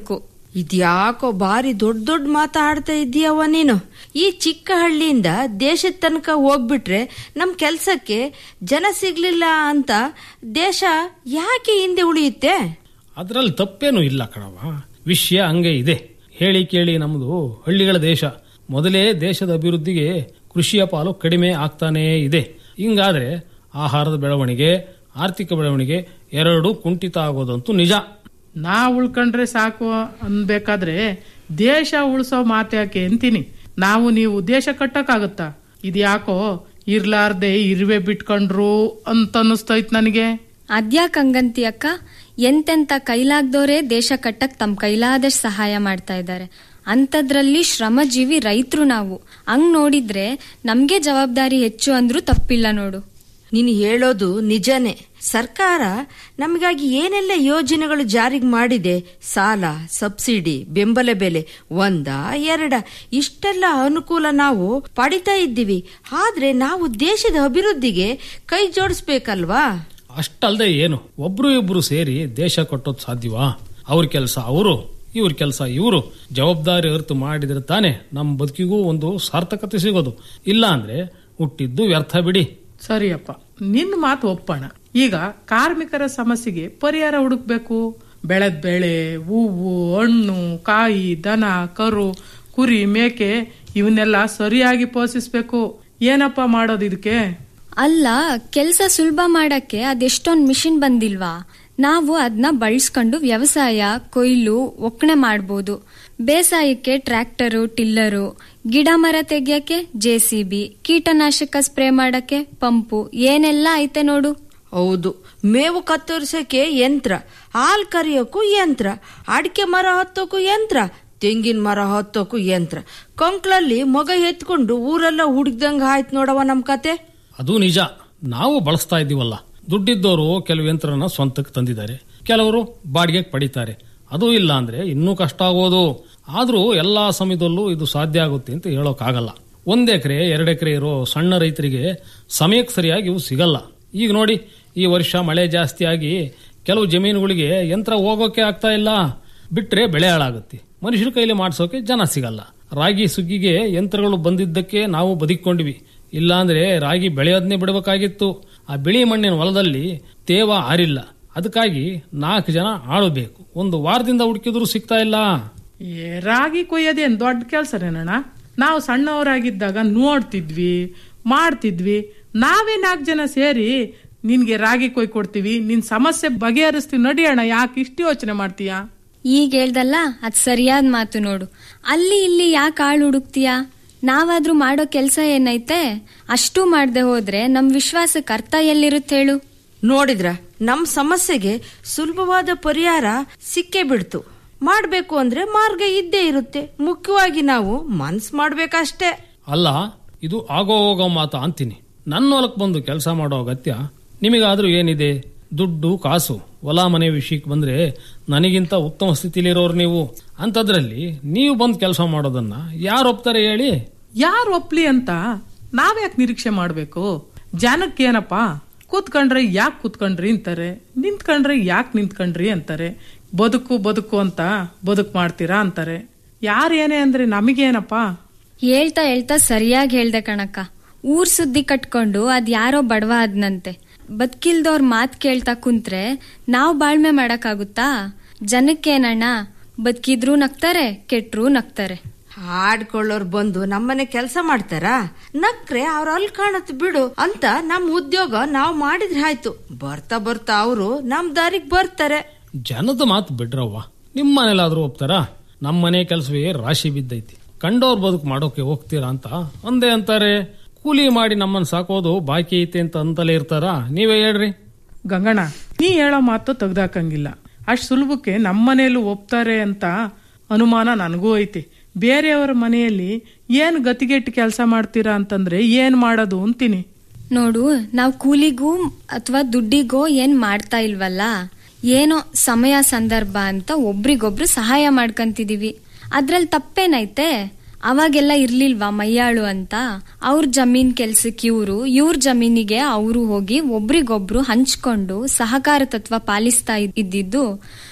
ಇದ್ಯಾಕೋ ಬಾರಿ ದೊಡ್ಡ ದೊಡ್ಡ ಮಾತಾಡ್ತಾ ಇದೀಯವ್ವ ನೀನು ಈ ಚಿಕ್ಕ ಹಳ್ಳಿಯಿಂದ ದೇಶದ ತನಕ ಹೋಗ್ಬಿಟ್ರೆ ನಮ್ ಕೆಲ್ಸಕ್ಕೆ ಜನ ಸಿಗ್ಲಿಲ್ಲ ಅಂತ ದೇಶ ಯಾಕೆ ಹಿಂದೆ ಉಳಿಯುತ್ತೆ ಅದರಲ್ಲಿ ತಪ್ಪೇನೂ ಇಲ್ಲ ಕಣವ ವಿಷಯ ಹಂಗೆ ಇದೆ ಹೇಳಿ ಕೇಳಿ ನಮ್ಮದು ಹಳ್ಳಿಗಳ ದೇಶ ಮೊದಲೇ ದೇಶದ ಅಭಿವೃದ್ಧಿಗೆ ಕೃಷಿಯ ಪಾಲು ಕಡಿಮೆ ಆಗ್ತಾನೇ ಇದೆ ಹಿಂಗಾದ್ರೆ ಆಹಾರದ ಬೆಳವಣಿಗೆ ಆರ್ಥಿಕ ಬೆಳವಣಿಗೆ ಎರಡೂ ಕುಂಠಿತ ಆಗೋದಂತೂ ನಿಜ ನಾ ಉಳ್ಕೊಂಡ್ರೆ ಸಾಕು ಅನ್ಬೇಕಾದ್ರೆ ದೇಶ ಉಳಿಸೋ ಮಾತ್ಯಾಕೆ ಅಂತೀನಿ ನಾವು ನೀವು ದೇಶ ಕಟ್ಟಕ್ಕಾಗತ್ತಾ ಇದ್ಯಾಕೋ ಇರ್ಲಾರ್ದೆ ಇರುವೆ ಬಿಟ್ಕೊಂಡ್ರು ಅಂತ ಅನ್ನಿಸ್ತೈತ್ ನನಗೆ ಅದ್ಯಾಕ್ ಹಂಗಂತಿ ಅಕ್ಕ ಎಂತೆಂತ ಕೈಲಾಗ್ದೋರೇ ದೇಶ ಕಟ್ಟಕ್ ತಮ್ಮ ಕೈಲಾದಷ್ಟು ಸಹಾಯ ಮಾಡ್ತಾ ಇದ್ದಾರೆ ಅಂಥದ್ರಲ್ಲಿ ಶ್ರಮಜೀವಿ ರೈತರು ನಾವು ಹಂಗ್ ನೋಡಿದ್ರೆ ನಮ್ಗೆ ಜವಾಬ್ದಾರಿ ಹೆಚ್ಚು ಅಂದ್ರೂ ತಪ್ಪಿಲ್ಲ ನೋಡು ನೀನು ಹೇಳೋದು ನಿಜನೇ ಸರ್ಕಾರ ನಮಗಾಗಿ ಏನೆಲ್ಲ ಯೋಜನೆಗಳು ಜಾರಿಗೆ ಮಾಡಿದೆ ಸಾಲ ಸಬ್ಸಿಡಿ ಬೆಂಬಲ ಬೆಲೆ ಒಂದ ಎರಡ ಇಷ್ಟೆಲ್ಲ ಅನುಕೂಲ ನಾವು ಪಡಿತಾ ಇದ್ದೀವಿ ಆದ್ರೆ ನಾವು ದೇಶದ ಅಭಿವೃದ್ಧಿಗೆ ಕೈ ಜೋಡಿಸ್ಬೇಕಲ್ವಾ ಅಷ್ಟಲ್ದೆ ಏನು ಒಬ್ರು ಇಬ್ರು ಸೇರಿ ದೇಶ ಕಟ್ಟೋದು ಸಾಧ್ಯವಾ ಅವ್ರ ಕೆಲಸ ಅವರು ಇವ್ರ ಕೆಲಸ ಇವರು ಜವಾಬ್ದಾರಿ ಅರ್ಥ ಮಾಡಿದ್ರೆ ತಾನೆ ನಮ್ಮ ಬದುಕಿಗೂ ಒಂದು ಸಾರ್ಥಕತೆ ಸಿಗೋದು ಇಲ್ಲ ಅಂದ್ರೆ ಹುಟ್ಟಿದ್ದು ವ್ಯರ್ಥ ಬಿಡಿ ಸರಿಯಪ್ಪ ನಿನ್ನ ಮಾತು ಒಪ್ಪೋಣ ಈಗ ಕಾರ್ಮಿಕರ ಸಮಸ್ಯೆಗೆ ಪರಿಹಾರ ಹುಡುಕ್ಬೇಕು ಬೆಳೆದ ಬೆಳೆ ಹೂವು ಹಣ್ಣು ಕಾಯಿ ದನ ಕರು ಕುರಿ ಮೇಕೆ ಇವನ್ನೆಲ್ಲ ಸರಿಯಾಗಿ ಪೋಷಿಸ್ಬೇಕು ಏನಪ್ಪ ಮಾಡೋದು ಇದಕ್ಕೆ ಅಲ್ಲ ಕೆಲ್ಸ ಸುಲಭ ಮಾಡಕ್ಕೆ ಅದೆಷ್ಟೊಂದ್ ಮಿಷಿನ್ ಬಂದಿಲ್ವಾ ನಾವು ಅದನ್ನ ಬಳಸ್ಕೊಂಡು ವ್ಯವಸಾಯ ಕೊಯ್ಲು ಒಕ್ಕಣೆ ಮಾಡ್ಬೋದು ಬೇಸಾಯಕ್ಕೆ ಟ್ರ್ಯಾಕ್ಟರು ಟಿಲ್ಲರು ಗಿಡ ಮರ ತೆಗಿಯಕ್ಕೆ ಜೆ ಸಿ ಬಿ ಕೀಟನಾಶಕ ಸ್ಪ್ರೇ ಮಾಡಕ್ಕೆ ಪಂಪು ಏನೆಲ್ಲ ಐತೆ ನೋಡು ಹೌದು ಮೇವು ಕತ್ತರಿಸಕ್ಕೆ ಯಂತ್ರ ಹಾಲ್ ಕರಿಯೋಕ್ಕೂ ಯಂತ್ರ ಅಡಿಕೆ ಮರ ಹತ್ತೋಕ್ಕೂ ಯಂತ್ರ ತೆಂಗಿನ ಮರ ಹತ್ತೋಕ್ಕೂ ಯಂತ್ರ ಕೊಂಕ್ಳಲ್ಲಿ ಮಗ ಎತ್ಕೊಂಡು ಊರೆಲ್ಲ ಹುಡುಕ್ದಂಗ ಆಯ್ತು ನೋಡವ ನಮ್ ಕತೆ ಅದು ನಿಜ ನಾವು ಬಳಸ್ತಾ ಇದ್ದೀವಲ್ಲ ದುಡ್ಡಿದ್ದವರು ಕೆಲವು ಯಂತ್ರನ ಸ್ವಂತಕ್ಕೆ ತಂದಿದ್ದಾರೆ ಕೆಲವರು ಬಾಡಿಗೆಗೆ ಪಡಿತಾರೆ ಅದು ಇಲ್ಲ ಅಂದ್ರೆ ಇನ್ನೂ ಕಷ್ಟ ಆಗೋದು ಆದ್ರೂ ಎಲ್ಲಾ ಸಮಯದಲ್ಲೂ ಇದು ಸಾಧ್ಯ ಆಗುತ್ತೆ ಅಂತ ಹೇಳೋಕ್ಕಾಗಲ್ಲ ಒಂದ್ ಎಕರೆ ಎರಡು ಎಕರೆ ಇರೋ ಸಣ್ಣ ರೈತರಿಗೆ ಸಮಯಕ್ಕೆ ಸರಿಯಾಗಿ ಇವು ಸಿಗಲ್ಲ ಈಗ ನೋಡಿ ಈ ವರ್ಷ ಮಳೆ ಜಾಸ್ತಿ ಆಗಿ ಕೆಲವು ಜಮೀನುಗಳಿಗೆ ಯಂತ್ರ ಹೋಗೋಕೆ ಆಗ್ತಾ ಇಲ್ಲ ಬಿಟ್ರೆ ಬೆಳೆ ಹಾಳಾಗುತ್ತೆ ಮನುಷ್ಯರ ಕೈಲಿ ಮಾಡಿಸೋಕೆ ಜನ ಸಿಗಲ್ಲ ರಾಗಿ ಸುಗ್ಗಿಗೆ ಯಂತ್ರಗಳು ಬಂದಿದ್ದಕ್ಕೆ ನಾವು ಬದುಕೊಂಡ್ವಿ ಇಲ್ಲಾಂದ್ರೆ ರಾಗಿ ಬೆಳೆಯೋದನ್ನೇ ಬಿಡಬೇಕಾಗಿತ್ತು ಆ ಬಿಳಿ ಮಣ್ಣಿನ ಹೊಲದಲ್ಲಿ ತೇವ ಆರಿಲ್ಲ ಅದಕ್ಕಾಗಿ ನಾಲ್ಕು ಜನ ಆಳು ಬೇಕು ಒಂದು ವಾರದಿಂದ ಹುಡುಕಿದ್ರು ಸಿಗ್ತಾ ಇಲ್ಲ ಏ, ರಾಗಿ ಕೊಯ್ಯೋದೇನ್ ದೊಡ್ಡ ಕೆಲಸನೇನಣ್ಣ ನಾವು ಸಣ್ಣವರಾಗಿದ್ದಾಗ ನೋಡ್ತಿದ್ವಿ ಮಾಡ್ತಿದ್ವಿ ನಾವೇ ನಾಲ್ಕು ಜನ ಸೇರಿ ನಿನ್ಗೆ ರಾಗಿ ಕೊಯ್ ಕೊಡ್ತೀವಿ ನಿನ್ ಸಮಸ್ಯೆ ಬಗೆಹರಿಸ್ತೀವಿ ನಡಿಯೋಣ ಯಾಕೆ ಇಷ್ಟು ಯೋಚನೆ ಮಾಡ್ತೀಯಾ ಈಗ ಹೇಳ್ದಲ್ಲ ಅದ್ ಸರಿಯಾದ ಮಾತು ನೋಡು ಅಲ್ಲಿ ಇಲ್ಲಿ ಯಾಕೆ ಆಳು ಹುಡುಕ್ತೀಯಾ ನಾವಾದ್ರೂ ಮಾಡೋ ಕೆಲ್ಸ ಏನೈತೆ ಅಷ್ಟೂ ಮಾಡ್ದೆ ಹೋದ್ರೆ ನಮ್ ವಿಶ್ವಾಸಕ್ಕೆ ಅರ್ಥ ಎಲ್ಲಿರುತ್ತೆ ಹೇಳು ನೋಡಿದ್ರ ನಮ್ ಸಮಸ್ಯೆಗೆ ಸುಲಭವಾದ ಪರಿಹಾರ ಸಿಕ್ಕೇ ಬಿಡ್ತು ಮಾಡ್ಬೇಕು ಅಂದ್ರೆ ಮಾರ್ಗ ಇದ್ದೇ ಇರುತ್ತೆ ಮುಖ್ಯವಾಗಿ ನಾವು ಮನ್ಸ್ ಮಾಡ್ಬೇಕಷ್ಟೇ ಅಲ್ಲ ಇದು ಆಗೋ ಹೋಗೋ ಮಾತು ಅಂತೀನಿ ನನ್ನ ಹೊಲಕ್ಕೆ ಬಂದು ಕೆಲಸ ಮಾಡೋ ಅಗತ್ಯ ನಿಮಗಾದ್ರೂ ಏನಿದೆ ದುಡ್ಡು ಕಾಸು ಹೊಲ ಮನೆ ವಿಷಯಕ್ಕೆ ಬಂದ್ರೆ ನನಗಿಂತ ಉತ್ತಮ ಸ್ಥಿತಿಲಿರೋರು ನೀವು ಅಂಥದ್ರಲ್ಲಿ ನೀವು ಬಂದು ಕೆಲಸ ಮಾಡೋದನ್ನ ಯಾರು ಒಪ್ತಾರೆ ಹೇಳಿ ಯಾರು ಒಪ್ಲಿ ಅಂತ ನಾವ್ಯಾಕೆ ನಿರೀಕ್ಷೆ ಮಾಡ್ಬೇಕು ಜನಕ್ಕೇನಪ್ಪ ಕೂತ್ಕೊಂಡ್ರೆ ಯಾಕೆ ಕೂತ್ಕೊಂಡ್ರಿ ಅಂತಾರೆ ನಿಂತ್ಕೊಂಡ್ರೆ ಯಾಕೆ ನಿಂತ್ಕೊಂಡ್ರಿ ಅಂತಾರೆ ಬದುಕು ಬದುಕು ಅಂತ ಬದುಕು ಮಾಡ್ತೀರಾ ಅಂತಾರೆ ಯಾರೇನೇ ಅಂದ್ರೆ ನಮಗೇನಪ್ಪ ಹೇಳ್ತಾ ಹೇಳ್ತಾ ಸರಿಯಾಗಿ ಹೇಳ್ದೆ ಕಣಕ್ಕ ಊರ್ ಸುದ್ದಿ ಕಟ್ಕೊಂಡು ಅದ್ ಯಾರೋ ಬಡವ ಆದ್ನಂತೆ ಬದುಕಿಲ್ದವ್ರ ಮಾತ್ ಕೇಳ್ತಾ ಕುಂತ್ರೆ ನಾವ್ ಬಾಳ್ಮೆ ಮಾಡಕ್ಕಾಗುತ್ತಾ ಜನಕ್ಕೇನಣ್ಣ ಬದುಕಿದ್ರೂ ನಗ್ತಾರೆ ಕೆಟ್ರೂ ನಗ್ತಾರೆ ಹಾಡ್ಕೊಳ್ಳೋರ್ ಬಂದು ನಮ್ಮನೆ ಕೆಲಸ ಮಾಡ್ತಾರಾ ನಕ್ರೆ ಅವ್ರ ಅಲ್ಲಿ ಕಾಣತ್ ಬಿಡು ಅಂತ ನಮ್ ಉದ್ಯೋಗ ನಾವ್ ಮಾಡಿದ್ರೆ ಆಯ್ತು ಬರ್ತಾ ಬರ್ತಾ ಅವರು ನಮ್ ದಾರಿಗ್ ಬರ್ತಾರೆ ಜನದ ಮಾತು ಬಿಡ್ರವ್ವ ನಿಮ್ಮ ಮನೇಲಾದ್ರೂ ಒಪ್ತಾರಾ ನಮ್ಮ ಮನೆ ಕೆಲಸವೇ ರಾಶಿ ಬಿದ್ದೈತಿ ಕಂಡೋರ್ ಬದುಕು ಮಾಡೋಕೆ ಹೋಗ್ತೀರಾ ಅಂತ ಒಂದೇ ಅಂತಾರೆ ಕೂಲಿ ಮಾಡಿ ನಮ್ಮನ್ನ ಸಾಕೋದು ಬಾಕಿ ಐತೆ ಅಂತ ಅಂತಲೇ ಇರ್ತಾರ ನೀವೇ ಹೇಳ್ರಿ ಗಂಗಣ್ಣ ನೀ ಹೇಳೋ ಮಾತು ತೆಗ್ದಾಕಂಗಿಲ್ಲ ಅಷ್ಟ್ ಸುಲಭಕ್ಕೆ ನಮ್ಮನೇಲೂ ಒಪ್ತಾರೆ ಅಂತ ಅನುಮಾನ ನನಗೂ ಐತಿ ಬೇರೆಯವರ ಮನೆಯಲ್ಲಿ ಏನ್ ಗತಿಗೆಟ್ಟು ಕೆಲಸ ಮಾಡ್ತೀರಾ ಅಂತಂದ್ರೆ ಏನ್ ಮಾಡೋದು ಅಂತೀನಿ ನೋಡು ನಾವ್ ಕೂಲಿಗೂ ಅಥವಾ ದುಡ್ಡಿಗೋ ಏನ್ ಮಾಡ್ತಾ ಇಲ್ವಲ್ಲ ಏನೋ ಸಮಯ ಸಂದರ್ಭ ಅಂತ ಒಬ್ರಿಗೊಬ್ರು ಸಹಾಯ ಮಾಡ್ಕಂತಿದೀವಿ ಅದ್ರಲ್ಲಿ ತಪ್ಪೇನೈತೆ ಅವಾಗೆಲ್ಲ ಇರ್ಲಿಲ್ವಾ ಮೈಯಾಳು ಅಂತ ಅವ್ರ ಜಮೀನ್ ಕೆಲ್ಸಕ್ಕೆ ಇವ್ರು ಇವ್ರ ಜಮೀನಿಗೆ ಅವರು ಹೋಗಿ ಒಬ್ರಿಗೊಬ್ರು ಹಂಚ್ಕೊಂಡು ಸಹಕಾರ ತತ್ವ ಪಾಲಿಸ್ತಾ ಇದ್- ಇದ್ದಿದ್ದು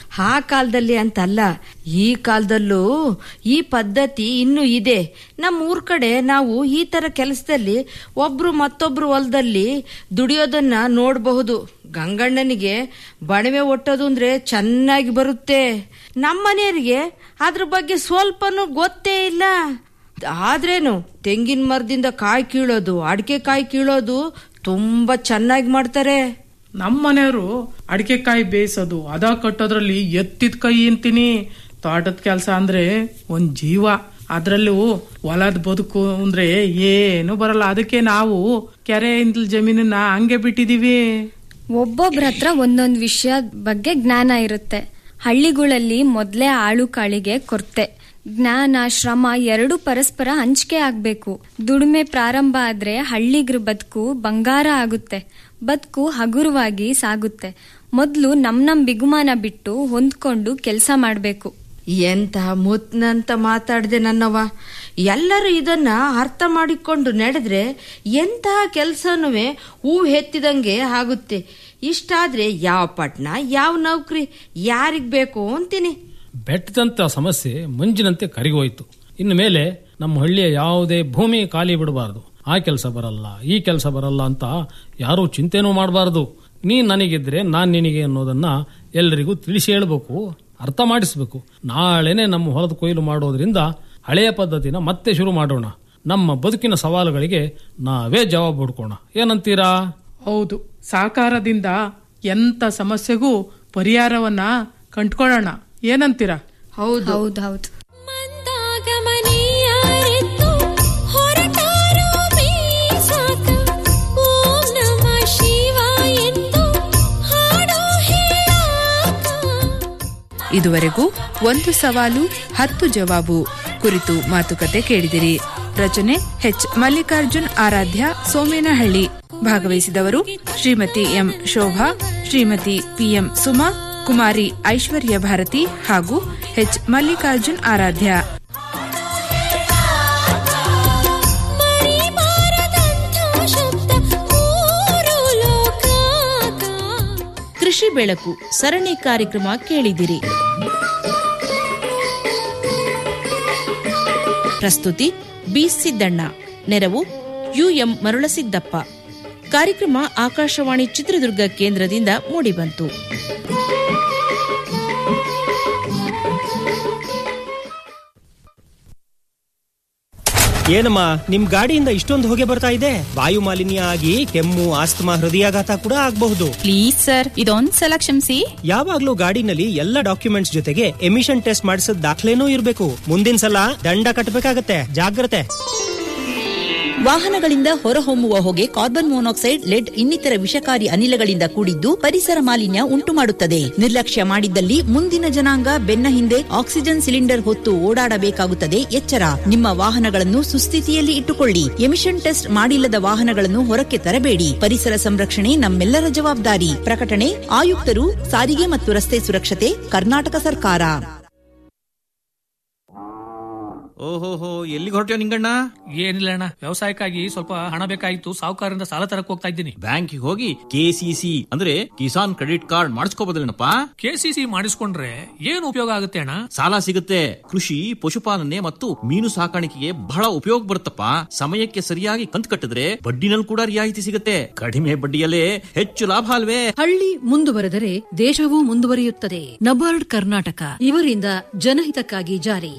ಆ ಕಾಲದಲ್ಲಿ ಅಂತಲ್ಲ ಈ ಕಾಲದಲ್ಲೂ ಈ ಪದ್ಧತಿ ಇನ್ನೂ ಇದೆ ನಮ್ಮ ಊರ್ ಕಡೆ ನಾವು ಈ ತರ ಕೆಲಸದಲ್ಲಿ ಒಬ್ರು ಮತ್ತೊಬ್ರು ಹೊಲದಲ್ಲಿ ದುಡಿಯೋದನ್ನ ನೋಡಬಹುದು ಗಂಗಣ್ಣನಿಗೆ ಬಣವೆ ಒಟ್ಟೋದು ಅಂದ್ರೆ ಚೆನ್ನಾಗಿ ಬರುತ್ತೆ ನಮ್ಮನೆಯವರಿಗೆ ಅದ್ರ ಬಗ್ಗೆ ಸ್ವಲ್ಪನೂ ಗೊತ್ತೇ ಇಲ್ಲ ಆದ್ರೇನು ತೆಂಗಿನ ಮರದಿಂದ ಕಾಯಿ ಕೀಳೋದು ಅಡಿಕೆ ಕಾಯಿ ಕೀಳೋದು ತುಂಬಾ ಚೆನ್ನಾಗಿ ಮಾಡ್ತಾರೆ ನಮ್ಮ ಮನೆಯವರು ಅಡಿಕೆಕಾಯಿ ಬೇಯಿಸೋದು ಅದ ಕಟ್ಟೋದ್ರಲ್ಲಿ ಎತ್ತಿದ ಕೈ ಅಂತೀನಿ ತೋಟದ ಕೆಲಸ ಅಂದ್ರೆ ಒಂದ್ ಜೀವ ಅದ್ರಲ್ಲೂ ಹೊಲದ ಬದುಕು ಅಂದ್ರೆ ಏನು ಬರಲ್ಲ ಅದಕ್ಕೆ ನಾವು ಕೆರೆಯಿಂದ ಜಮೀನನ್ನ ಹಂಗೆ ಬಿಟ್ಟಿದೀವಿ ಒಬ್ಬೊಬ್ರ ಹತ್ರ ಒಂದೊಂದು ವಿಷಯ ಬಗ್ಗೆ ಜ್ಞಾನ ಇರುತ್ತೆ ಹಳ್ಳಿಗಳಲ್ಲಿ ಮೊದಲೇ ಆಳು ಕಾಳಿಗೆ ಕೊರತೆ ಜ್ಞಾನ ಶ್ರಮ ಎರಡು ಪರಸ್ಪರ ಹಂಚಿಕೆ ಆಗ್ಬೇಕು ದುಡಿಮೆ ಪ್ರಾರಂಭ ಆದ್ರೆ ಹಳ್ಳಿಗ್ರ ಬದುಕು ಬಂಗಾರ ಆಗುತ್ತೆ ಬದುಕು ಹಗುರವಾಗಿ ಸಾಗುತ್ತೆ ಮೊದಲು ನಮ್ ನಮ್ ಬಿಗುಮಾನ ಬಿಟ್ಟು ಹೊಂದ್ಕೊಂಡು ಕೆಲಸ ಮಾಡ್ಬೇಕು ಎಂತಹ ಮುತ್ನಂತ ಮಾತಾಡ್ದೆ ನನ್ನವ ಎಲ್ಲರೂ ಇದನ್ನ ಅರ್ಥ ಮಾಡಿಕೊಂಡು ನಡೆದ್ರೆ ಎಂತಹ ಕೆಲಸನೂ ಹೂವು ಎತ್ತಿದಂಗೆ ಆಗುತ್ತೆ ಇಷ್ಟಾದ್ರೆ ಯಾವ ಪಟ್ನ ಯಾವ ನೌಕರಿ ಯಾರಿಗ್ ಬೇಕು ಅಂತೀನಿ ಬೆಟ್ಟದಂತ ಸಮಸ್ಯೆ ಮಂಜಿನಂತೆ ಕರಿಗೋಯ್ತು ಇನ್ನು ಮೇಲೆ ನಮ್ಮ ಹಳ್ಳಿಯ ಯಾವುದೇ ಭೂಮಿ ಖಾಲಿ ಬಿಡಬಾರದು ಆ ಕೆಲಸ ಬರಲ್ಲ ಈ ಕೆಲಸ ಬರಲ್ಲ ಅಂತ ಯಾರೂ ಚಿಂತೆನೂ ಮಾಡಬಾರದು ನೀ ನನಗಿದ್ರೆ ನಾನ್ ನಿನಗೆ ಅನ್ನೋದನ್ನ ಎಲ್ಲರಿಗೂ ತಿಳಿಸಿ ಹೇಳ್ಬೇಕು ಅರ್ಥ ಮಾಡಿಸ್ಬೇಕು ನಾಳೆನೆ ನಮ್ಮ ಹೊಲದ ಕೊಯ್ಲು ಮಾಡೋದ್ರಿಂದ ಹಳೆಯ ಪದ್ಧತಿನ ಮತ್ತೆ ಶುರು ಮಾಡೋಣ ನಮ್ಮ ಬದುಕಿನ ಸವಾಲುಗಳಿಗೆ ನಾವೇ ಜವಾಬ್ ಹುಡ್ಕೋಣ ಏನಂತೀರಾ ಹೌದು ಸಹಕಾರದಿಂದ ಎಂತ ಸಮಸ್ಯೆಗೂ ಪರಿಹಾರವನ್ನ ಕಂಡ್ಕೊಳ್ಳೋಣ ಏನಂತೀರಾ ಹೌದು ಹೌದು ಹೌದು ಆಗಮನೀಯರೆದ್ದು ಹೊರಟಾರು ಬೀಸಾಕ ಓಂ ನಮಃ ಶಿವಾಯ ಎಂದು ಹಾಡು ಹೇಳಾಕ ಇದುವರೆಗೂ ಒಂದು ಸವಾಲು ಹತ್ತು ಜವಾಬು ಕುರಿತು ಮಾತುಕತೆ ಕೇಳಿದಿರಿ ರಚನೆ ಎಚ್ ಮಲ್ಲಿಕಾರ್ಜುನ್ ಆರಾಧ್ಯ ಸೋಮೇನಹಳ್ಳಿ ಭಾಗವಹಿಸಿದವರು ಶ್ರೀಮತಿ ಎಂ ಶೋಭಾ ಶ್ರೀಮತಿ ಪಿಎಂ ಸುಮಾ ಕುಮಾರಿ ಐಶ್ವರ್ಯ ಭಾರತಿ ಹಾಗೂ ಎಚ್ ಮಲ್ಲಿಕಾರ್ಜುನ್ ಆರಾಧ್ಯ ಕೃಷಿ ಬೆಳಕು ಸರಣಿ ಕಾರ್ಯಕ್ರಮ ಕೇಳಿದಿರಿ ಪ್ರಸ್ತುತಿ ಬಿ ಸಿದ್ದಣ್ಣ ನೆರವು ಯುಎಂ ಮರುಳಸಿದ್ದಪ್ಪ ಕಾರ್ಯಕ್ರಮ ಆಕಾಶವಾಣಿ ಚಿತ್ರದುರ್ಗ ಕೇಂದ್ರದಿಂದ ಮೂಡಿಬಂತು ಏನಮ್ಮ ನಿಮ್ ಗಾಡಿಯಿಂದ ಇಷ್ಟೊಂದು ಹೊಗೆ ಬರ್ತಾ ಇದೆ ವಾಯು ಮಾಲಿನ್ಯ ಆಗಿ ಕೆಮ್ಮು ಆಸ್ತಮಾ ಹೃದಯಾಘಾತ ಕೂಡ ಆಗಬಹುದು ಪ್ಲೀಸ್ ಸರ್ ಇದೊಂದ್ಸಲ ಕ್ಷಮಿಸಿ ಯಾವಾಗ್ಲೂ ಗಾಡಿನಲ್ಲಿ ಎಲ್ಲ ಡಾಕ್ಯುಮೆಂಟ್ಸ್ ಜೊತೆಗೆ ಎಮಿಷನ್ ಟೆಸ್ಟ್ ಮಾಡಿಸಿದ ದಾಖಲೆನೂ ಇರಬೇಕು ಮುಂದಿನ ಸಲ ದಂಡ ಕಟ್ಟಬೇಕಾಗತ್ತೆ ಜಾಗ್ರತೆ ವಾಹನಗಳಿಂದ ಹೊರಹೊಮ್ಮುವ ಹೊಗೆ ಕಾರ್ಬನ್ ಮೊನಾಕ್ಸೈಡ್ ಲೆಡ್ ಇನ್ನಿತರ ವಿಷಕಾರಿ ಅನಿಲಗಳಿಂದ ಕೂಡಿದ್ದು ಪರಿಸರ ಮಾಲಿನ್ಯ ಉಂಟು ಮಾಡುತ್ತದೆ ನಿರ್ಲಕ್ಷ್ಯ ಮಾಡಿದ್ದಲ್ಲಿ ಮುಂದಿನ ಜನಾಂಗ ಬೆನ್ನ ಹಿಂದೆ ಆಕ್ಸಿಜನ್ ಸಿಲಿಂಡರ್ ಹೊತ್ತು ಓಡಾಡಬೇಕಾಗುತ್ತದೆ ಎಚ್ಚರ ನಿಮ್ಮ ವಾಹನಗಳನ್ನು ಸುಸ್ಥಿತಿಯಲ್ಲಿ ಇಟ್ಟುಕೊಳ್ಳಿ ಎಮಿಷನ್ ಟೆಸ್ಟ್ ಮಾಡಿಲ್ಲದ ವಾಹನಗಳನ್ನು ಹೊರಕ್ಕೆ ತರಬೇಡಿ ಪರಿಸರ ಸಂರಕ್ಷಣೆ ನಮ್ಮೆಲ್ಲರ ಜವಾಬ್ದಾರಿ ಪ್ರಕಟಣೆ ಆಯುಕ್ತರು ಸಾರಿಗೆ ಮತ್ತು ರಸ್ತೆ ಸುರಕ್ಷತೆ ಕರ್ನಾಟಕ ಸರ್ಕಾರ ಓಹೋಹೋ ಎಲ್ಲಿಗೆ ಹೊರಟ್ಯೋ ನಿಂಗಣ್ಣ ಏನಿಲ್ಲ ಅಣ್ಣ ವ್ಯವಸಾಯಕ್ಕಾಗಿ ಸ್ವಲ್ಪ ಹಣ ಬೇಕಾಗಿತ್ತು ಸಾಹುಕಾರರಿಂದ ಸಾಲ ತರಕ್ ಹೋಗ್ತಾ ಇದ್ದೀನಿ ಬ್ಯಾಂಕಿಗೆ ಹೋಗಿ ಕೆಸಿಸಿ ಅಂದ್ರೆ ಕಿಸಾನ್ ಕ್ರೆಡಿಟ್ ಕಾರ್ಡ್ ಮಾಡಿಸ್ಕೋಬೋದಲ್ಲೇನಪ್ಪ ಕೆಸಿಸಿ ಮಾಡಿಸ್ಕೊಂಡ್ರೆ ಏನು ಉಪಯೋಗ ಆಗುತ್ತೆ ಅಣ್ಣ ಸಾಲ ಸಿಗುತ್ತೆ ಕೃಷಿ ಪಶುಪಾಲನೆ ಮತ್ತು ಮೀನು ಸಾಕಾಣಿಕೆಗೆ ಬಹಳ ಉಪಯೋಗ ಬರುತ್ತಪ್ಪ ಸಮಯಕ್ಕೆ ಸರಿಯಾಗಿ ಕಂತು ಕಟ್ಟಿದ್ರೆ ಬಡ್ಡಿನಲ್ಲಿ ಕೂಡ ರಿಯಾಯಿತಿ ಸಿಗುತ್ತೆ ಕಡಿಮೆ ಬಡ್ಡಿಯಲ್ಲೇ ಹೆಚ್ಚು ಲಾಭ ಅಲ್ವೇ ಹಳ್ಳಿ ಮುಂದುವರೆದರೆ ದೇಶವೂ ಮುಂದುವರಿಯುತ್ತದೆ ನಬಾರ್ಡ್ ಕರ್ನಾಟಕ ಇವರಿಂದ ಜನಹಿತಕ್ಕಾಗಿ ಜಾರಿ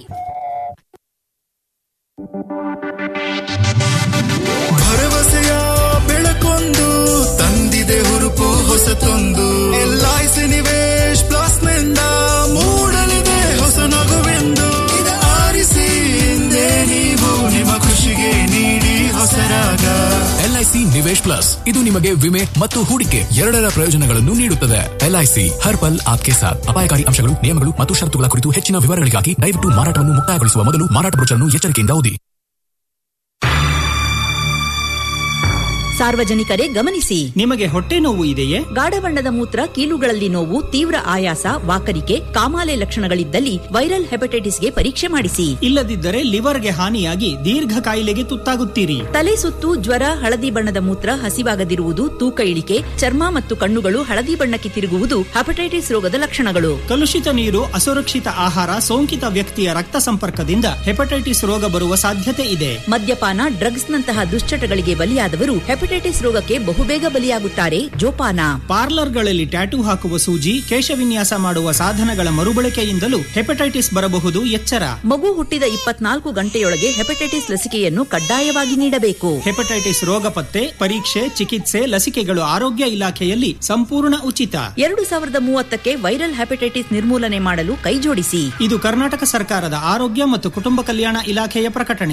ಭರವಸೆಯ ಬೆಳಕೊಂದು ತಂದಿದೆ ಹುರುಪು ಹೊಸತೊಂದು ಎಲ್ಐಸಿ ನಿವೇಶ್ ಪ್ಲಸ್ ನಿಂದ ಮೂಡಲಿದೆ ಹೊಸ ನಗುವೆಂದು ಇದು ಆರಿಸಿ ಹಿಂದೆ ನೀವು ನಿಮ್ಮ ಖುಷಿಗೆ ನೀಡಿ ಹೊಸರಾಗ ಎಲ್ಐಸಿ ನಿವೇಶ್ ಪ್ಲಸ್ ಇದು ನಿಮಗೆ ವಿಮೆ ಮತ್ತು ಹೂಡಿಕೆ ಎರಡರ ಪ್ರಯೋಜನಗಳನ್ನು ನೀಡುತ್ತದೆ ಎಲ್ಐಸಿ ಹರ್ ಪಲ್ ಆಪ್ಕೆ ಸಾಥ್ ಅಪಾಯಕಾರಿ ಅಂಶಗಳು ನಿಯಮಗಳು ಮತ್ತು ಷರತ್ತುಗಳ ಕುರಿತು ಹೆಚ್ಚಿನ ವಿವರಗಳಿಗಾಗಿ ದಯವಿಟ್ಟು ಮಾರಾಟವನ್ನು ಮುಕ್ತಾಯಗೊಳಿಸುವ ಮೊದಲು ಮಾರಾಟ ಬ್ರೋಚರ್ನ್ನು ಎಚ್ಚರಿಕೆಯಿಂದ ಓದಿ ಸಾರ್ವಜನಿಕರೇ ಗಮನಿಸಿ ನಿಮಗೆ ಹೊಟ್ಟೆ ನೋವು ಇದೆಯೇ ಗಾಢ ಬಣ್ಣದ ಮೂತ್ರ ಕೀಲುಗಳಲ್ಲಿ ನೋವು ತೀವ್ರ ಆಯಾಸ ವಾಕರಿಕೆ ಕಾಮಾಲೆ ಲಕ್ಷಣಗಳಿದ್ದಲ್ಲಿ ವೈರಲ್ ಹೆಪಟೈಟಿಸ್ಗೆ ಪರೀಕ್ಷೆ ಮಾಡಿಸಿ ಇಲ್ಲದಿದ್ದರೆ ಲಿವರ್ಗೆ ಹಾನಿಯಾಗಿ ದೀರ್ಘ ಕಾಯಿಲೆಗೆ ತುತ್ತಾಗುತ್ತೀರಿ ತಲೆ ಸುತ್ತು ಜ್ವರ ಹಳದಿ ಬಣ್ಣದ ಮೂತ್ರ ಹಸಿವಾಗದಿರುವುದು ತೂಕ ಇಳಿಕೆ ಚರ್ಮ ಮತ್ತು ಕಣ್ಣುಗಳು ಹಳದಿ ಬಣ್ಣಕ್ಕೆ ತಿರುಗುವುದು ಹೆಪಟೈಟಿಸ್ ರೋಗದ ಲಕ್ಷಣಗಳು ಕಲುಷಿತ ನೀರು ಅಸುರಕ್ಷಿತ ಆಹಾರ ಸೋಂಕಿತ ವ್ಯಕ್ತಿಯ ರಕ್ತ ಸಂಪರ್ಕದಿಂದ ಹೆಪಟೈಟಿಸ್ ರೋಗ ಬರುವ ಸಾಧ್ಯತೆ ಇದೆ ಮದ್ಯಪಾನ ಡ್ರಗ್ಸ್ ನಂತಹ ದುಶ್ಚಟಗಳಿಗೆ ಬಲಿಯಾದವರು ಹೆಪಟೈಟಿಸ್ ರೋಗಕ್ಕೆ ಬಹುಬೇಗ ಬಲಿಯಾಗುತ್ತಾರೆ ಜೋಪಾನ ಪಾರ್ಲರ್ಗಳಲ್ಲಿ ಟ್ಯಾಟೂ ಹಾಕುವ ಸೂಜಿ ಕೇಶವಿನ್ಯಾಸ ಮಾಡುವ ಸಾಧನಗಳ ಮರುಬಳಕೆಯಿಂದಲೂ ಹೆಪಟೈಟಿಸ್ ಬರಬಹುದು ಎಚ್ಚರ ಮಗು ಹುಟ್ಟಿದ ಇಪ್ಪತ್ನಾಲ್ಕು ಗಂಟೆಯೊಳಗೆ ಹೆಪಟೈಟಿಸ್ ಲಸಿಕೆಯನ್ನು ಕಡ್ಡಾಯವಾಗಿ ನೀಡಬೇಕು ಹೆಪಟೈಟಿಸ್ ರೋಗ ಪತ್ತೆ ಪರೀಕ್ಷೆ ಚಿಕಿತ್ಸೆ ಲಸಿಕೆಗಳು ಆರೋಗ್ಯ ಇಲಾಖೆಯಲ್ಲಿ ಸಂಪೂರ್ಣ ಉಚಿತ ಎರಡು ಸಾವಿರದ ಮೂವತ್ತಕ್ಕೆ ವೈರಲ್ ಹೆಪಟೈಟಿಸ್ ನಿರ್ಮೂಲನೆ ಮಾಡಲು ಕೈಜೋಡಿಸಿ ಇದು ಕರ್ನಾಟಕ ಸರ್ಕಾರದ ಆರೋಗ್ಯ ಮತ್ತು ಕುಟುಂಬ ಕಲ್ಯಾಣ ಇಲಾಖೆಯ ಪ್ರಕಟಣೆ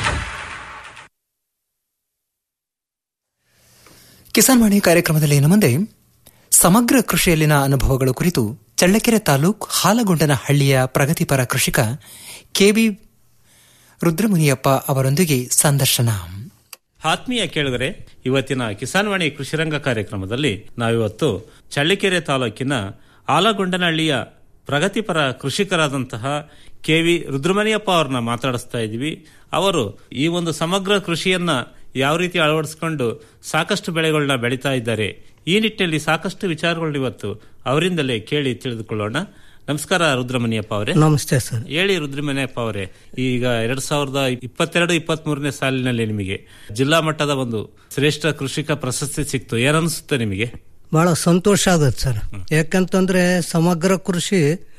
ಕಿಸಾನ್ ವಾಣಿ ಕಾರ್ಯಕ್ರಮದಲ್ಲಿ ಇನ್ನು ಮುಂದೆ ಸಮಗ್ರ ಕೃಷಿಯಲ್ಲಿನ ಅನುಭವಗಳು ಕುರಿತು ಚಳ್ಳಕೆರೆ ತಾಲೂಕ್ ಹಾಲಗೊಂಡನ ಹಳ್ಳಿಯ ಪ್ರಗತಿಪರ ಕೃಷಿಕ ಕೆವಿ ರುದ್ರಮುನಿಯಪ್ಪ ಅವರೊಂದಿಗೆ ಸಂದರ್ಶನ ಆತ್ಮೀಯ ಕೇಳಿದರೆ ಇವತ್ತಿನ ಕಿಸಾನ್ ವಾಣಿ ಕೃಷಿರಂಗ ಕಾರ್ಯಕ್ರಮದಲ್ಲಿ ನಾವಿವತ್ತು ಚಳ್ಳಿಕೆರೆ ತಾಲೂಕಿನ ಆಲಗೊಂಡನಹಳ್ಳಿಯ ಪ್ರಗತಿಪರ ಕೃಷಿಕರಾದಂತಹ ಕೆ ವಿ ರುದ್ರಮಣಿಯಪ್ಪ ಅವ್ರನ್ನ ಮಾತಾಡಿಸ್ತಾ ಇದ್ದೀವಿ ಅವರು ಈ ಒಂದು ಸಮಗ್ರ ಕೃಷಿಯನ್ನ ಯಾವ ರೀತಿ ಅಳವಡಿಸಿಕೊಂಡು ಸಾಕಷ್ಟು ಬೆಳೆಗಳನ್ನ ಬೆಳೀತಾ ಇದ್ದಾರೆ ಈ ನಿಟ್ಟಿನಲ್ಲಿ ಸಾಕಷ್ಟು ವಿಚಾರಗಳನ್ನ ಇವತ್ತು ಅವರಿಂದಲೇ ಕೇಳಿ ತಿಳಿದುಕೊಳ್ಳೋಣ ನಮಸ್ಕಾರ ರುದ್ರಮಣಿಯಪ್ಪ ಅವರೇ ನಮಸ್ತೆ ಸರ್ ಹೇಳಿ ರುದ್ರಮಣಿಯಪ್ಪ ಅವರೇ ಈಗ ಎರಡ್ ಸಾವಿರದ ಇಪ್ಪತ್ತೆರಡು ಇಪ್ಪತ್ತ್ ಮೂರನೇ ಸಾಲಿನಲ್ಲಿ ನಿಮಗೆ ಜಿಲ್ಲಾ ಮಟ್ಟದ ಒಂದು ಶ್ರೇಷ್ಠ ಕೃಷಿಕ ಪ್ರಶಸ್ತಿ ಸಿಕ್ತು ಏನನ್ಸುತ್ತೆ ನಿಮಗೆ ಬಹಳ ಸಂತೋಷ ಆಗುತ್ತೆ ಸರ್ ಯಾಕಂತಂದ್ರೆ ಸಮಗ್ರ ಕೃಷಿ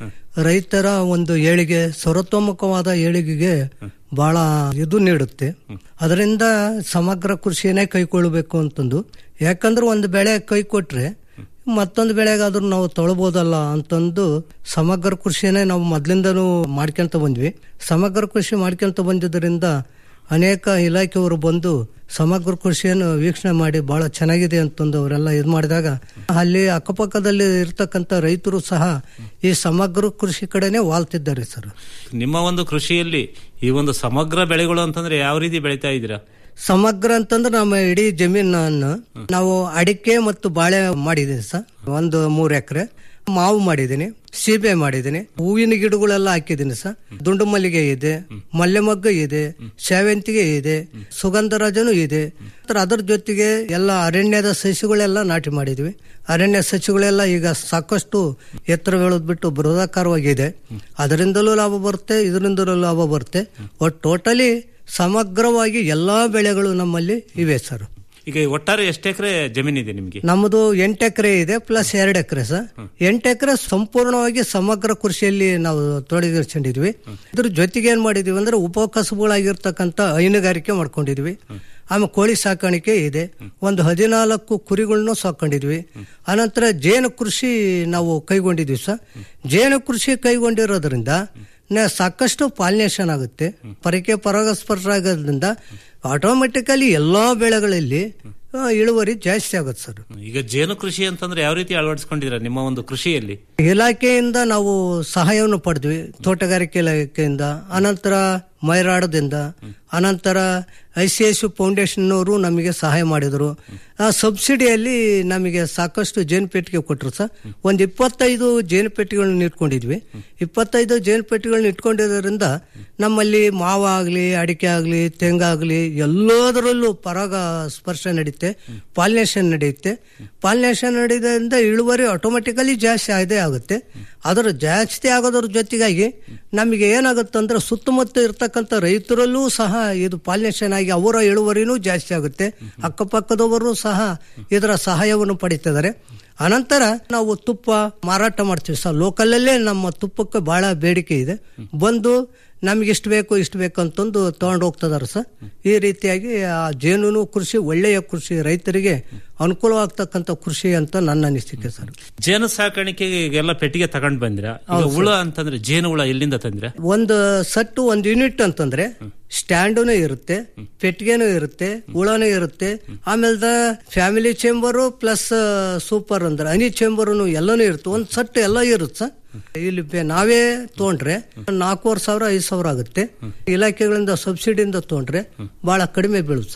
ರೈತರ ಒಂದು ಏಳಿಗೆ ಸರ್ವತೋಮುಖವಾದ ಏಳಿಗೆಗೆ ಬಹಳ ಇದು ನೀಡುತ್ತೆ ಅದರಿಂದ ಸಮಗ್ರ ಕೃಷಿಯನ್ನೇ ಕೈಗೊಳ್ಳಬೇಕು ಅಂತಂದು ಯಾಕಂದ್ರೆ ಒಂದು ಬೆಳೆ ಕೈ ಕೊಟ್ರೆ ಮತ್ತೊಂದು ಬೆಳೆಗಾದ್ರೂ ನಾವು ತೊಳಬೋದಲ್ಲ ಅಂತಂದು ಸಮಗ್ರ ಕೃಷಿಯನ್ನೇ ನಾವು ಮೊದ್ಲಿಂದನೂ ಮಾಡ್ಕೊಂತ ಬಂದ್ವಿ ಸಮಗ್ರ ಕೃಷಿ ಮಾಡ್ಕೊಂತ ಬಂದಿದ್ದರಿಂದ ಅನೇಕ ಇಲಾಖೆಯವರು ಬಂದು ಸಮಗ್ರ ಕೃಷಿಯನ್ನು ವೀಕ್ಷಣೆ ಮಾಡಿ ಬಹಳ ಚೆನ್ನಾಗಿದೆ ಅಂತಂದು ಅವರೆಲ್ಲ ಇದು ಮಾಡಿದಾಗ ಅಲ್ಲಿ ಅಕ್ಕಪಕ್ಕದಲ್ಲಿ ಇರ್ತಕ್ಕಂಥ ರೈತರು ಸಹ ಈ ಸಮಗ್ರ ಕೃಷಿ ಕಡೆನೆ ವಾಲ್ತಿದ್ದಾರೆ ಸರ್ ನಿಮ್ಮ ಒಂದು ಕೃಷಿಯಲ್ಲಿ ಈ ಒಂದು ಸಮಗ್ರ ಬೆಳೆಗಳು ಅಂತಂದ್ರೆ ಯಾವ ರೀತಿ ಬೆಳೀತಾ ಇದ್ದೀರಾ ಸಮಗ್ರ ಅಂತಂದ್ರೆ ನಮ್ಮ ಇಡೀ ಜಮೀನನ್ನು ನಾವು ಅಡಿಕೆ ಮತ್ತು ಬಾಳೆ ಮಾಡಿದೀನಿ ಸರ್ ಒಂದು ಮೂರ್ ಎಕರೆ ಮಾವು ಮಾಡಿದ್ದೀನಿ ಸೀಬೆ ಮಾಡಿದ್ದೀನಿ ಹೂವಿನ ಗಿಡಗಳೆಲ್ಲ ಹಾಕಿದ್ದೀನಿ ಸರ್ ದುಂಡು ಮಲ್ಲಿಗೆ ಇದೆ ಮಲ್ಲೆಮಗ್ಗ ಇದೆ ಸೇವಂತಿಗೆ ಇದೆ ಸುಗಂಧರಾಜನು ಇದೆ ನಂತರ ಅದರ ಜೊತೆಗೆ ಎಲ್ಲ ಅರಣ್ಯದ ಸಸಿಗಳೆಲ್ಲ ನಾಟಿ ಮಾಡಿದ್ವಿ ಅರಣ್ಯ ಸಸಿಗಳೆಲ್ಲ ಈಗ ಸಾಕಷ್ಟು ಎತ್ತರ ಬೆಳೆದ್ಬಿಟ್ಟು ಬೃಹದಾಕಾರವಾಗಿದೆ ಅದರಿಂದಲೂ ಲಾಭ ಬರುತ್ತೆ ಇದರಿಂದಲೂ ಲಾಭ ಬರುತ್ತೆ ಒಟ್ಟು ಟೋಟಲಿ ಸಮಗ್ರವಾಗಿ ಎಲ್ಲಾ ಬೆಳೆಗಳು ನಮ್ಮಲ್ಲಿ ಇವೆ ಸರ್ ಈಗ ಒಟ್ಟಾರೆ ಎಷ್ಟು ಎಕರೆ ಜಮೀನಿದೆ ನಿಮಗೆ ನಮ್ಮದು ಎಂಟು ಎಕರೆ ಇದೆ ಪ್ಲಸ್ ಎರಡು ಎಕರೆ ಸರ್ ಎಂಟು ಎಕರೆ ಸಂಪೂರ್ಣವಾಗಿ ಸಮಗ್ರ ಕೃಷಿಯಲ್ಲಿ ನಾವು ತೊಡಗಿಸ್ಕೊಂಡಿದ್ವಿ ಇದ್ರ ಜೊತೆಗೆ ಏನ್ ಮಾಡಿದ್ವಿ ಅಂದ್ರೆ ಉಪಕಸಬುಗಳಾಗಿರ್ತಕ್ಕಂಥ ಹೈನುಗಾರಿಕೆ ಮಾಡ್ಕೊಂಡಿದ್ವಿ ಆಮೇಲೆ ಕೋಳಿ ಸಾಕಾಣಿಕೆ ಇದೆ ಒಂದು ಹದಿನಾಲ್ಕು ಕುರಿಗಳನ್ನು ಸಾಕೊಂಡಿದ್ವಿ ಅನಂತರ ಜೇನು ಕೃಷಿ ನಾವು ಕೈಗೊಂಡಿದ್ವಿ ಸರ್ ಜೇನು ಕೃಷಿ ಕೈಗೊಂಡಿರೋದ್ರಿಂದ ನ- ಸಾಕಷ್ಟು ಪಾಲಿನೇಷನ್ ಆಗುತ್ತೆ ಪರಕೆ ಪರಾಗಸ್ಪರ್ಶ ಆಗೋದ್ರಿಂದ ಆಟೋಮೆಟಿಕಲಿ ಎಲ್ಲಾ ಬೆಳೆಗಳಲ್ಲಿ ಆ, ಇಳುವರಿ ಜಾಸ್ತಿ ಆಗುತ್ತೆ ಸರ್ ಈಗ ಜೇನು ಕೃಷಿ ಅಂತಂದ್ರೆ ಯಾವ ರೀತಿ ಅಳವಡಿಸ್ಕೊಂಡಿದ್ದೀರಾ ನಿಮ್ಮ ಒಂದು ಕೃಷಿಯಲ್ಲಿ ಇಲಾಖೆಯಿಂದ ನಾವು ಸಹಾಯವನ್ನು ಪಡೆದ್ವಿ ತೋಟಗಾರಿಕೆ ಇಲಾಖೆಯಿಂದ ಅನಂತರ ಮೈರಾಡದಿಂದ ಅನಂತರ ಐ ಸಿ ಎಸ್ ಫೌಂಡೇಶನ್ ಅವರು ನಮಗೆ ಸಹಾಯ ಮಾಡಿದರು ಆ ಸಬ್ಸಿಡಿಯಲ್ಲಿ ನಮಗೆ ಸಾಕಷ್ಟು ಜೇನು ಪೆಟ್ಟಿಗೆ ಕೊಟ್ಟರು ಸರ್ ಒಂದು ಇಪ್ಪತ್ತೈದು ಜೇನು ಪೆಟ್ಟಿಗೆಗಳನ್ನ ಇಟ್ಕೊಂಡಿದ್ವಿ ಇಪ್ಪತ್ತೈದು ಜೇನು ಪೆಟ್ಟಿಗೆಗಳನ್ನ ಇಟ್ಕೊಂಡಿರೋದ್ರಿಂದ ನಮ್ಮಲ್ಲಿ ಮಾವ ಆಗಲಿ ಅಡಿಕೆ ಆಗಲಿ ತೆಂಗಾಗಲಿ ಎಲ್ಲದರಲ್ಲೂ ಪರಾಗ ಸ್ಪರ್ಶ ನಡೀತೆ ಪಾಲಿನೇಷನ್ ನಡೆಯುತ್ತೆ ಪಾಲಿನೇಷನ್ ನಡೆಯೋದ್ರಿಂದ ಇಳುವರಿ ಆಟೋಮೆಟಿಕಲಿ ಜಾಸ್ತಿ ಆದೇ ಆಗುತ್ತೆ ಅದರ ಜಾಸ್ತಿ ಆಗೋದ್ರ ಜೊತೆಗಾಗಿ ನಮಗೆ ಏನಾಗುತ್ತೆ ಅಂದ್ರೆ ಸುತ್ತಮುತ್ತ ಇರ್ತಕ್ಕಂಥ ರೈತರಲ್ಲೂ ಸಹ ಇದು ಪಾಲಿನೇಷನ್ ಆಗಿ ಅವರ ಇಳುವರಿನೂ ಜಾಸ್ತಿ ಆಗುತ್ತೆ ಅಕ್ಕಪಕ್ಕದವರು ಸಹ ಇದರ ಸಹಾಯವನ್ನು ಪಡಿತಿದ್ದಾರೆ ಅನಂತರ ನಾವು ತುಪ್ಪ ಮಾರಾಟ ಮಾಡ್ತೀವಿ ಸರ್ ಲೋಕಲಲ್ಲೇ ನಮ್ಮ ತುಪ್ಪಕ್ಕೆ ಬಹಳ ಬೇಡಿಕೆ ಇದೆ ಬಂದು ನಮ್ಗೆ ಇಷ್ಟು ಬೇಕು ಇಷ್ಟು ಬೇಕು ಅಂತಂದು ತಗೊಂಡು ಹೋಗ್ತಿದಾರೆ ಸರ್ ಈ ರೀತಿಯಾಗಿ ಆ ಜೇನುನು ಕೃಷಿ ಒಳ್ಳೆಯ ಕೃಷಿ ರೈತರಿಗೆ ಅನುಕೂಲವಾಗ್ತಕ್ಕಂಥ ಕೃಷಿ ಅಂತ ನನ್ನ ಅನಿಸಿಕೆ ಸರ್ ಜೇನು ಸಾಕಾಣಿಕೆಗೆ ಈಗೆಲ್ಲ ಪೆಟ್ಟಿಗೆ ತಗೊಂಡ್ ಬಂದಿರಾ ಈಗ ಹೌದು ಸರ್. ಹುಳ ಅಂತಂದ್ರೆ ಜೇನು ಹುಳ ಎಲ್ಲಿಂದ ತಂದಿರಾ ಒಂದು ಸಟ್ಟು ಒಂದು ಯೂನಿಟ್ ಅಂತಂದ್ರೆ ಸ್ಟ್ಯಾಂಡೂ ಇರುತ್ತೆ ಪೆಟ್ಟಿಗೆನೂ ಇರುತ್ತೆ ಹುಳನೂ ಇರುತ್ತೆ ಆಮೇಲೆ ಫ್ಯಾಮಿಲಿ ಚೇಂಬರು ಪ್ಲಸ್ ಸೂಪರ್ ಅಂದ್ರೆ ಹನಿ ಚೇಂಬರ್ನು ಎಲ್ಲನೂ ಇರುತ್ತೆ ಒಂದು ಸಟ್ಟು ಎಲ್ಲ ಇರುತ್ತೆ ಸರ್ ಇಲ್ಲಿ ಬೆ- ನಾವೇ ತೊಗೊಂಡ್ರೆ ನಾಲ್ಕೂವರೆ ಸಾವಿರ ಐದು ಸಾವಿರ ಆಗುತ್ತೆ ಇಲಾಖೆಗಳಿಂದ ಸಬ್ಸಿಡಿಯಿಂದ ತೊಗೊಂಡ್ರೆ ಬಹಳ ಕಡಿಮೆ ಬೀಳುತ್ತೆ ಸರ್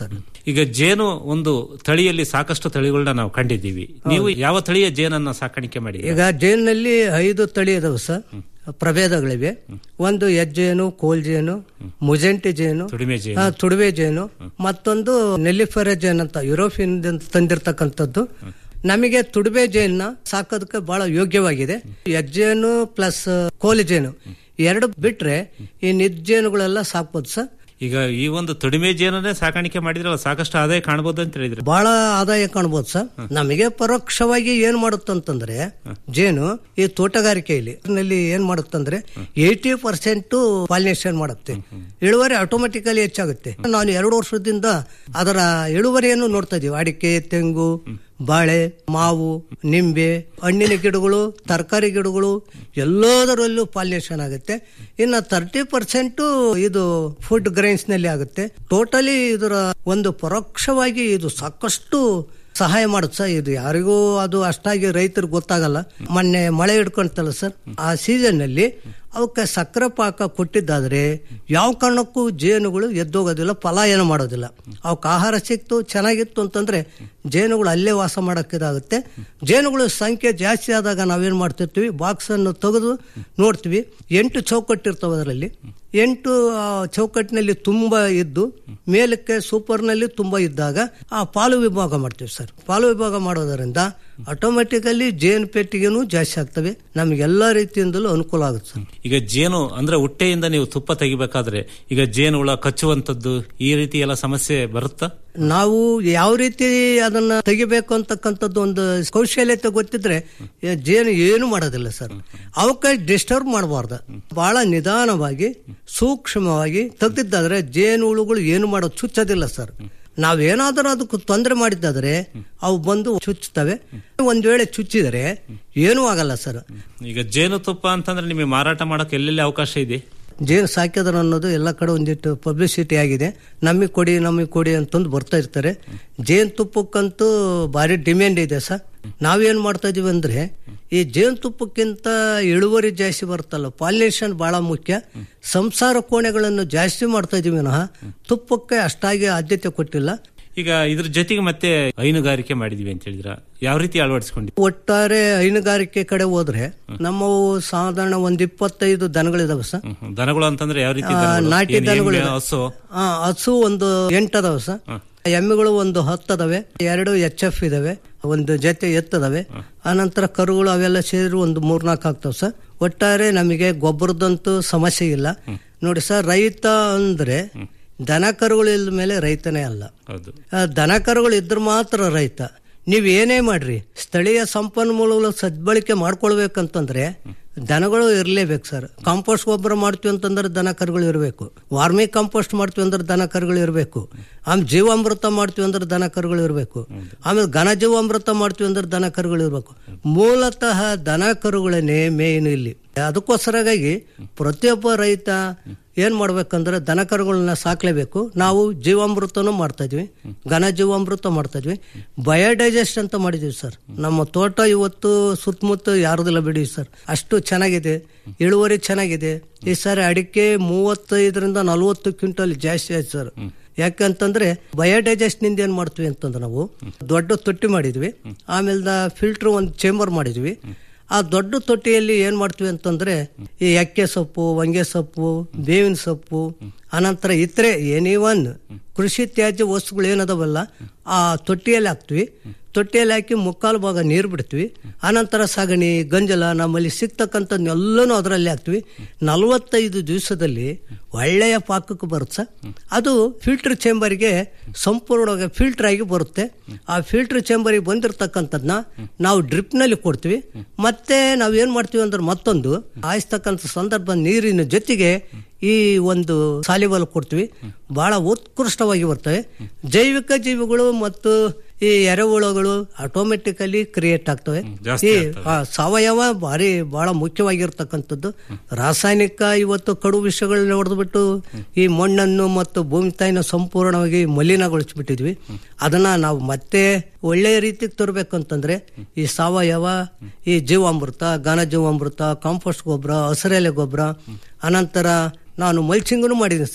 ಈಗ ಜೇನು ಒಂದು ತಳಿಯಲ್ಲಿ ಸಾಕಷ್ಟು ತಳಿಗಳನ್ನ ನಾವು ಕಂಡಿದ್ದೀವಿ ನೀವು ಯಾವ ತಳಿಯ ಜೇನನ್ನ ಸಾಕಾಣಿಕೆ ಮಾಡಿ ಈಗ ಜೇನಿನಲ್ಲಿ ಐದು ತಳಿ ಇದಾವೆ ಸರ್ ಪ್ರಭೇದಗಳಿವೆ ಒಂದು ಹೆಜ್ಜೇನು ಕೋಲ್ ಜೇನು ಮುಜೆಂಟಿ ಜೇನು ತುಡಿಮೆ ಜೇನು. ಆ, ತುಡುವೆ ಜೇನು ಮತ್ತೊಂದು ನೆಲ್ಲಿಫೆರ ಜೇನ್ ಅಂತ ಯುರೋಪಿಯನ್ ತಂದಿರ್ತಕ್ಕಂಥದ್ದು ನಮಗೆ ತುಡುಬೆ ಜೇನ್ನ ಸಾಕೋದಕ್ಕೆ ಬಹಳ ಯೋಗ್ಯವಾಗಿದೆ ಹೆಜ್ಜೇನು ಪ್ಲಸ್ ಕೋಲಿ ಜೇನು ಎರಡು ಬಿಟ್ರೆ ಈ ನಿಜ್ಜೇನುಗಳೆಲ್ಲ ಸಾಕ್ಬೋದು ಸರ್ ಈಗ ಈ ಒಂದು ತುಡಿಮೆ ಜೇನನ್ನೇ ಸಾಕಾಣಿಕೆ ಮಾಡಿದ್ರಲ್ಲ ಸಾಕಷ್ಟು ಆದಾಯ ಕಾಣಬಹುದು ಅಂತ ಹೇಳಿದ್ರೆ ಬಹಳ ಆದಾಯ ಕಾಣ್ಬೋದು ಸರ್ ನಮಗೆ ಪರೋಕ್ಷವಾಗಿ ಏನ್ ಮಾಡುತ್ತಂತಂದ್ರೆ ಜೇನು ಈ ತೋಟಗಾರಿಕೆಯಲ್ಲಿ ನಲ್ಲಿ ಏನ್ ಮಾಡುತ್ತಂದ್ರೆ ಏಯ್ಟಿ ಪರ್ಸೆಂಟ್ ಪಾಲಿನೇಷನ್ ಮಾಡುತ್ತೆ ಇಳುವರಿ ಆಟೋಮೆಟಿಕಲಿ ಹೆಚ್ಚಾಗುತ್ತೆ ನಾನು ಎರಡು ವರ್ಷದಿಂದ ಅದರ ಇಳುವರಿಯನ್ನು ನೋಡ್ತಾ ಇದೀವಿ ಅಡಿಕೆ ತೆಂಗು ಬಾಳೆ ಮಾವು ನಿಂಬೆ ಹಣ್ಣಿನ ಗಿಡಗಳು ತರಕಾರಿ ಗಿಡಗಳು ಎಲ್ಲದರಲ್ಲೂ ಪಾಲಿನೇಷನ್ ಆಗುತ್ತೆ ಇನ್ನು ತರ್ಟಿ ಪರ್ಸೆಂಟ್ ಇದು ಫುಡ್ ಗ್ರೈನ್ಸ್ ನಲ್ಲಿ ಆಗುತ್ತೆ ಟೋಟಲಿ ಇದರ ಒಂದು ಪರೋಕ್ಷವಾಗಿ ಇದು ಸಾಕಷ್ಟು ಸಹಾಯ ಮಾಡುತ್ತೆ ಸರ್ ಇದು ಯಾರಿಗೂ ಅದು ಅಷ್ಟಾಗಿ ರೈತರಿಗೆ ಗೊತ್ತಾಗಲ್ಲ ಮೊನ್ನೆ ಮಳೆ ಹಿಡ್ಕೊಂತಲ್ಲ ಸರ್ ಆ ಸೀಸನ್ ನಲ್ಲಿ ಅವಕ್ಕೆ ಸಕ್ಕರೆ ಪಾಕ ಕೊಟ್ಟಿದ್ದಾದ್ರೆ ಯಾವ ಕಾರಣಕ್ಕೂ ಜೇನುಗಳು ಎದ್ದೋಗೋದಿಲ್ಲ ಪಲಾಯನ ಮಾಡೋದಿಲ್ಲ ಅವಕ್ಕೆ ಆಹಾರ ಸಿಕ್ತು ಚೆನ್ನಾಗಿತ್ತು ಅಂತಂದ್ರೆ ಜೇನುಗಳು ಅಲ್ಲೇ ವಾಸ ಮಾಡೋಕ್ಕಿದಾಗುತ್ತೆ ಜೇನುಗಳು ಸಂಖ್ಯೆ ಜಾಸ್ತಿ ಆದಾಗ ನಾವೇನ್ ಮಾಡ್ತಿರ್ತೀವಿ ಬಾಕ್ಸ್ ಅನ್ನು ತೆಗೆದು ನೋಡ್ತೀವಿ ಎಂಟು ಚೌಕಟ್ಟಿರ್ತವೆ ಅದರಲ್ಲಿ ಎಂಟು ಆ, ಚೌಕಟ್ಟಿನಲ್ಲಿ ತುಂಬಾ ಇದ್ದು ಮೇಲಕ್ಕೆ ಸೂಪರ್ನಲ್ಲಿ ತುಂಬಾ ಇದ್ದಾಗ ಆ ಪಾಲು ವಿಭಾಗ ಮಾಡ್ತೀವಿ ಸರ್ ಪಾಲು ವಿಭಾಗ ಮಾಡೋದರಿಂದ ಆಟೋಮೆಟಿಕಲಿ ಜೇನು ಪೆಟ್ಟಿಗೆನೂ ಜಾಸ್ತಿ ಆಗ್ತವೆ ನಮಗೆಲ್ಲ ರೀತಿಯಿಂದಲೂ ಅನುಕೂಲ ಆಗುತ್ತೆ ಸರ್ ಈಗ ಜೇನು ಅಂದ್ರೆ ಹೊಟ್ಟೆಯಿಂದ ನೀವು ತುಪ್ಪ ತೆಗಿಬೇಕಾದ್ರೆ ಈಗ ಜೇನು ಹುಳ ಕಚ್ಚುವಂತದ್ದು ಈ ರೀತಿ ಎಲ್ಲ ಸಮಸ್ಯೆ ಬರುತ್ತಾ ನಾವು ಯಾವ ರೀತಿ ಅದನ್ನ ತೆಗಿಬೇಕು ಅಂತಕ್ಕಂಥದ್ದು ಒಂದು ಕೌಶಲ್ಯತೆ ಗೊತ್ತಿದ್ರೆ ಏ, ಜೇನು ಏನು ಮಾಡೋದಿಲ್ಲ ಸರ್ ಅವಕ್ಕೆ ಡಿಸ್ಟರ್ಬ್ ಮಾಡಬಾರ್ದು ಬಹಳ ನಿಧಾನವಾಗಿ ಸೂಕ್ಷ್ಮವಾಗಿ ತೆಗ್ದಿದ್ದಾದ್ರೆ ಜೇನು ಹುಳುಗಳು ಏನು ಮಾಡೋದು ಚುಚ್ಚೋದಿಲ್ಲ ಸರ್ ನಾವೇನಾದರೂ ಅದಕ್ಕೆ ತೊಂದರೆ ಮಾಡಿದ್ದಾದ್ರೆ ಅವು ಬಂದು ಚುಚ್ಚುತ್ತವೆ ಒಂದ್ ವೇಳೆ ಚುಚ್ಚಿದರೆ ಏನೂ ಆಗಲ್ಲ ಸರ್ ಈಗ ಜೇನು ತುಪ್ಪ ಅಂತಂದ್ರೆ ನಿಮಗೆ ಮಾರಾಟ ಮಾಡಕ್ಕೆ ಎಲ್ಲೆಲ್ಲಿ ಅವಕಾಶ ಇದೆ ಜೇನು ಸಾಕಿದ್ರು ಅನ್ನೋದು ಎಲ್ಲ ಕಡೆ ಒಂದಿಟ್ಟು ಪಬ್ಲಿಸಿಟಿ ಆಗಿದೆ ನಮಗೆ ಕೊಡಿ ನಮಗೆ ಕೊಡಿ ಅಂತಂದು ಬರ್ತಾ ಇರ್ತಾರೆ ಜೇನು ತುಪ್ಪಕ್ಕಂತೂ ಭಾರಿ ಡಿಮ್ಯಾಂಡ್ ಇದೆ ಸರ್ ನಾವೇನ್ ಮಾಡ್ತಾ ಇದೀವಿ ಅಂದ್ರೆ ಈ ಜೇನು ತುಪ್ಪಕ್ಕಿಂತ ಇಳುವರಿ ಜಾಸ್ತಿ ಬರುತ್ತಲ್ಲ ಪಾಲಿನೇಷನ್ ಬಹಳ ಮುಖ್ಯ ಸಂಸಾರ ಕೋಣೆಗಳನ್ನು ಜಾಸ್ತಿ ಮಾಡ್ತಾ ಇದೀವಿ ವಿನಃ ತುಪ್ಪಕ್ಕೆ ಅಷ್ಟಾಗಿ ಆದ್ಯತೆ ಕೊಟ್ಟಿಲ್ಲ ಈಗ ಇದ್ರ ಜೊತೆಗೆ ಮತ್ತೆ ಹೈನುಗಾರಿಕೆ ಮಾಡಿದೀವಿ ಅಂತ ಹೇಳಿದ್ರ ಯಾವ ರೀತಿ ಅಳವಡಿಸ್ಕೊಂಡಿ ಒಟ್ಟಾರೆ ಹೈನುಗಾರಿಕೆ ಕಡೆ ಹೋದ್ರೆ ನಮ್ಮವು ಸಾಧಾರಣ ಒಂದ್ ಇಪ್ಪತ್ತೈದು ದನಗಳಿದಾವೆ ಸರ್ ದನಗಳು ಅಂತಂದ್ರೆ ಯಾವ ರೀತಿ ಆ, ದನಗಳು? ನಾಟಿ ಏನ್ ದನಗಳು ಎಮ್ಮೆ, ಹಸು ಆ, ಹಸು ಒಂದು ಎಂಟದವ ಸರ್ ಎಮ್ಮೆಗಳು ಒಂದು ಹತ್ತದವೆ ಎರಡು ಎಚ್ ಎಫ್ ಇದಾವೆ ಒಂದು ಜೊತೆ ಎತ್ತದವೆ ಆನಂತರ ಕರುಗಳು ಅವೆಲ್ಲ ಸೇರಿ ಒಂದು ಮೂರ್ನಾಲ್ಕು ಆಗ್ತಾವ ಸರ್ ಒಟ್ಟಾರೆ ನಮಗೆ ಗೊಬ್ಬರದಂತೂ ಸಮಸ್ಯೆ ಇಲ್ಲ ನೋಡಿ ಸರ್ ರೈತ ಅಂದ್ರೆ ದನ ಕರುಗಳು ಇಲ್ದ ಮೇಲೆ ರೈತನೇ ಅಲ್ಲ ಹೌದು ಆ, ದನ ಕರುಗಳು ಇದ್ರೆ ಮಾತ್ರ ರೈತ ನೀವ್ ಏನೇ ಮಾಡ್ರಿ ಸ್ಥಳೀಯ ಸಂಪನ್ಮೂಲಗಳು ಸದ್ಬಳಕೆ ಮಾಡ್ಕೊಳ್ಬೇಕಂತಂದ್ರೆ ದನಗಳು ಇರಲೇಬೇಕು ಸರ್ ಕಾಂಪೋಸ್ಟ್ ಗೊಬ್ಬರ ಮಾಡ್ತೀವಿ ಅಂತಂದ್ರೆ ದನ ಕರುಗಳು ಇರಬೇಕು ವಾರ್ಮಿ ಕಾಂಪೋಸ್ಟ್ ಮಾಡ್ತೀವಿ ಅಂದ್ರೆ ದನ ಕರುಗಳು ಇರಬೇಕು ಆಮೇಲೆ ಜೀವಾಮೃತ ಮಾಡ್ತೀವಿ ಅಂದ್ರೆ ದನ ಕರುಗಳು ಇರಬೇಕು ಆಮೇಲೆ ಘನ ಜೀವಾಮೃತ ಮಾಡ್ತೀವಿ ಅಂದ್ರೆ ದನ ಕರುಗಳು ಇರಬೇಕು ಮೂಲತಃ ದನ ಕರುಗಳನ್ನೇ ಮೇನ್ ಇಲ್ಲಿ ಅದಕ್ಕೋಸ್ಕರಗಾಗಿ ಪ್ರತಿಯೊಬ್ಬ ರೈತ ಏನ್ ಮಾಡ್ಬೇಕಂದ್ರೆ ದನ ಕರುಗಳನ್ನ ಸಾಕ್ಲೇಬೇಕು ನಾವು ಜೀವಾಮೃತನೂ ಮಾಡ್ತಾ ಇದ್ವಿ ಘನ ಜೀವಾಮೃತ ಮಾಡ್ತಾ ಇದ್ವಿ ಬಯೋಡೈಜೆಸ್ಟ್ ಅಂತ ಮಾಡಿದೀವಿ ಸರ್ ನಮ್ಮ ತೋಟ ಇವತ್ತು ಸುತ್ತಮುತ್ತ ಯಾರದಿಲ್ಲ ಬಿಡಿ ಸರ್ ಅಷ್ಟು ಚೆನ್ನಾಗಿದೆ ಇಳುವರಿ ಚೆನ್ನಾಗಿದೆ ಈ ಸಾರಿ ಅಡಿಕೆ ಮೂವತ್ತೈದರಿಂದ ನಲವತ್ತು ಕ್ವಿಂಟಲ್ ಜಾಸ್ತಿ ಆಯ್ತು ಸರ್ ಯಾಕಂತಂದ್ರೆ ಬಯೋಡೈಜೆಸ್ಟ್ ನಿಂದ ಏನ್ ಮಾಡ್ತೀವಿ ಅಂತಂದ್ರೆ ನಾವು ದೊಡ್ಡ ತೊಟ್ಟಿ ಮಾಡಿದ್ವಿ ಆಮೇಲೆ ಫಿಲ್ಟರ್ ಒಂದು ಚೇಂಬರ್ ಮಾಡಿದ್ವಿ ಆ ದೊಡ್ಡ ತೊಟ್ಟಿಯಲ್ಲಿ ಏನ್ ಮಾಡ್ತೀವಿ ಅಂತಂದ್ರೆ ಈ ಎಕ್ಕೆ ಸೊಪ್ಪು ಹೊಂಗೆ ಸೊಪ್ಪು ಬೇವಿನ ಸೊಪ್ಪು ಅನಂತರ ಇತರೆ ಎನಿ ಒನ್ ಕೃಷಿ ತ್ಯಾಜ್ಯ ವಸ್ತುಗಳು ಏನದವಲ್ಲ ಆ ತೊಟ್ಟಿಯಲ್ಲಿ ಹಾಕ್ತಿವಿ ತೊಟ್ಟಿಯಲ್ಲಿ ಹಾಕಿ ಮುಕ್ಕಾಲು ಭಾಗ ನೀರು ಬಿಡ್ತೀವಿ ಅನಂತರ ಸಗಣಿ ಗಂಜಲ ನಮ್ಮಲ್ಲಿ ಸಿಗ್ತಕ್ಕಂಥದ್ದನ್ನೆಲ್ಲನೂ ಅದರಲ್ಲಿ ಹಾಕ್ತಿವಿ ನಲವತ್ತೈದು ದಿವಸದಲ್ಲಿ ಒಳ್ಳೆಯ ಪಾಕಕ್ಕೆ ಬರುತ್ತೆ ಸರ್ ಅದು ಫಿಲ್ಟರ್ ಚೇಂಬರ್ಗೆ ಸಂಪೂರ್ಣವಾಗಿ ಫಿಲ್ಟರ್ ಆಗಿ ಬರುತ್ತೆ ಆ ಫಿಲ್ಟರ್ ಚೇಂಬರಿಗೆ ಬಂದಿರತಕ್ಕಂಥದ್ನ ನಾವು ಡ್ರಿಪ್ನಲ್ಲಿ ಕೊಡ್ತೀವಿ ಮತ್ತೆ ನಾವು ಏನ್ ಮಾಡ್ತೀವಿ ಅಂದ್ರೆ ಮತ್ತೊಂದು ಹಾಯಿಸ್ತಕ್ಕಂಥ ಸಂದರ್ಭ ನೀರಿನ ಜೊತೆಗೆ ಈ ಒಂದು ಸಾಲಿಬಲ್ ಕೊಡ್ತೀವಿ ಬಹಳ ಉತ್ಕೃಷ್ಟವಾಗಿ ಬರ್ತವೆ ಜೈವಿಕ ಜೀವಿಗಳು ಮತ್ತು ಈ ಎರೆಹುಳುಗಳು ಆಟೋಮೆಟಿಕಲಿ ಕ್ರಿಯೇಟ್ ಆಗ್ತವೆ ಜಾಸ್ತಿ ಈ ಆಗ್ತವೆ. ಆ, ಸಾವಯವ ಭಾರಿ ಬಹಳ ಮುಖ್ಯವಾಗಿರ್ತಕ್ಕಂಥದ್ದು ರಾಸಾಯನಿಕ ಇವತ್ತು ಕಡು ವಿಷಯಗಳನ್ನ ಹೊಡೆದ್ಬಿಟ್ಟು ಈ ಮಣ್ಣನ್ನು ಮತ್ತು ಭೂಮಿ ತಾಯಿನ ಸಂಪೂರ್ಣವಾಗಿ ಮಲಿನಗೊಳಿಸ್ಬಿಟ್ಟಿದ್ವಿ ಅದನ್ನ ನಾವು ಮತ್ತೆ ಒಳ್ಳೆಯ ರೀತಿಗೆ ತರಬೇಕಂತಂದ್ರೆ ಈ ಸಾವಯವ ಈ ಜೀವಾಮೃತ ಘನ ಜೀವಾಮೃತ ಕಾಂಪೋಸ್ಟ್ ಗೊಬ್ಬರ ಹಸಿರೆಲೆ ಗೊಬ್ಬರ ಅನಂತರ ನಾನು ಮಲ್ಚಿಂಗನು ಮಾಡಿದ್ದೀನಿ sir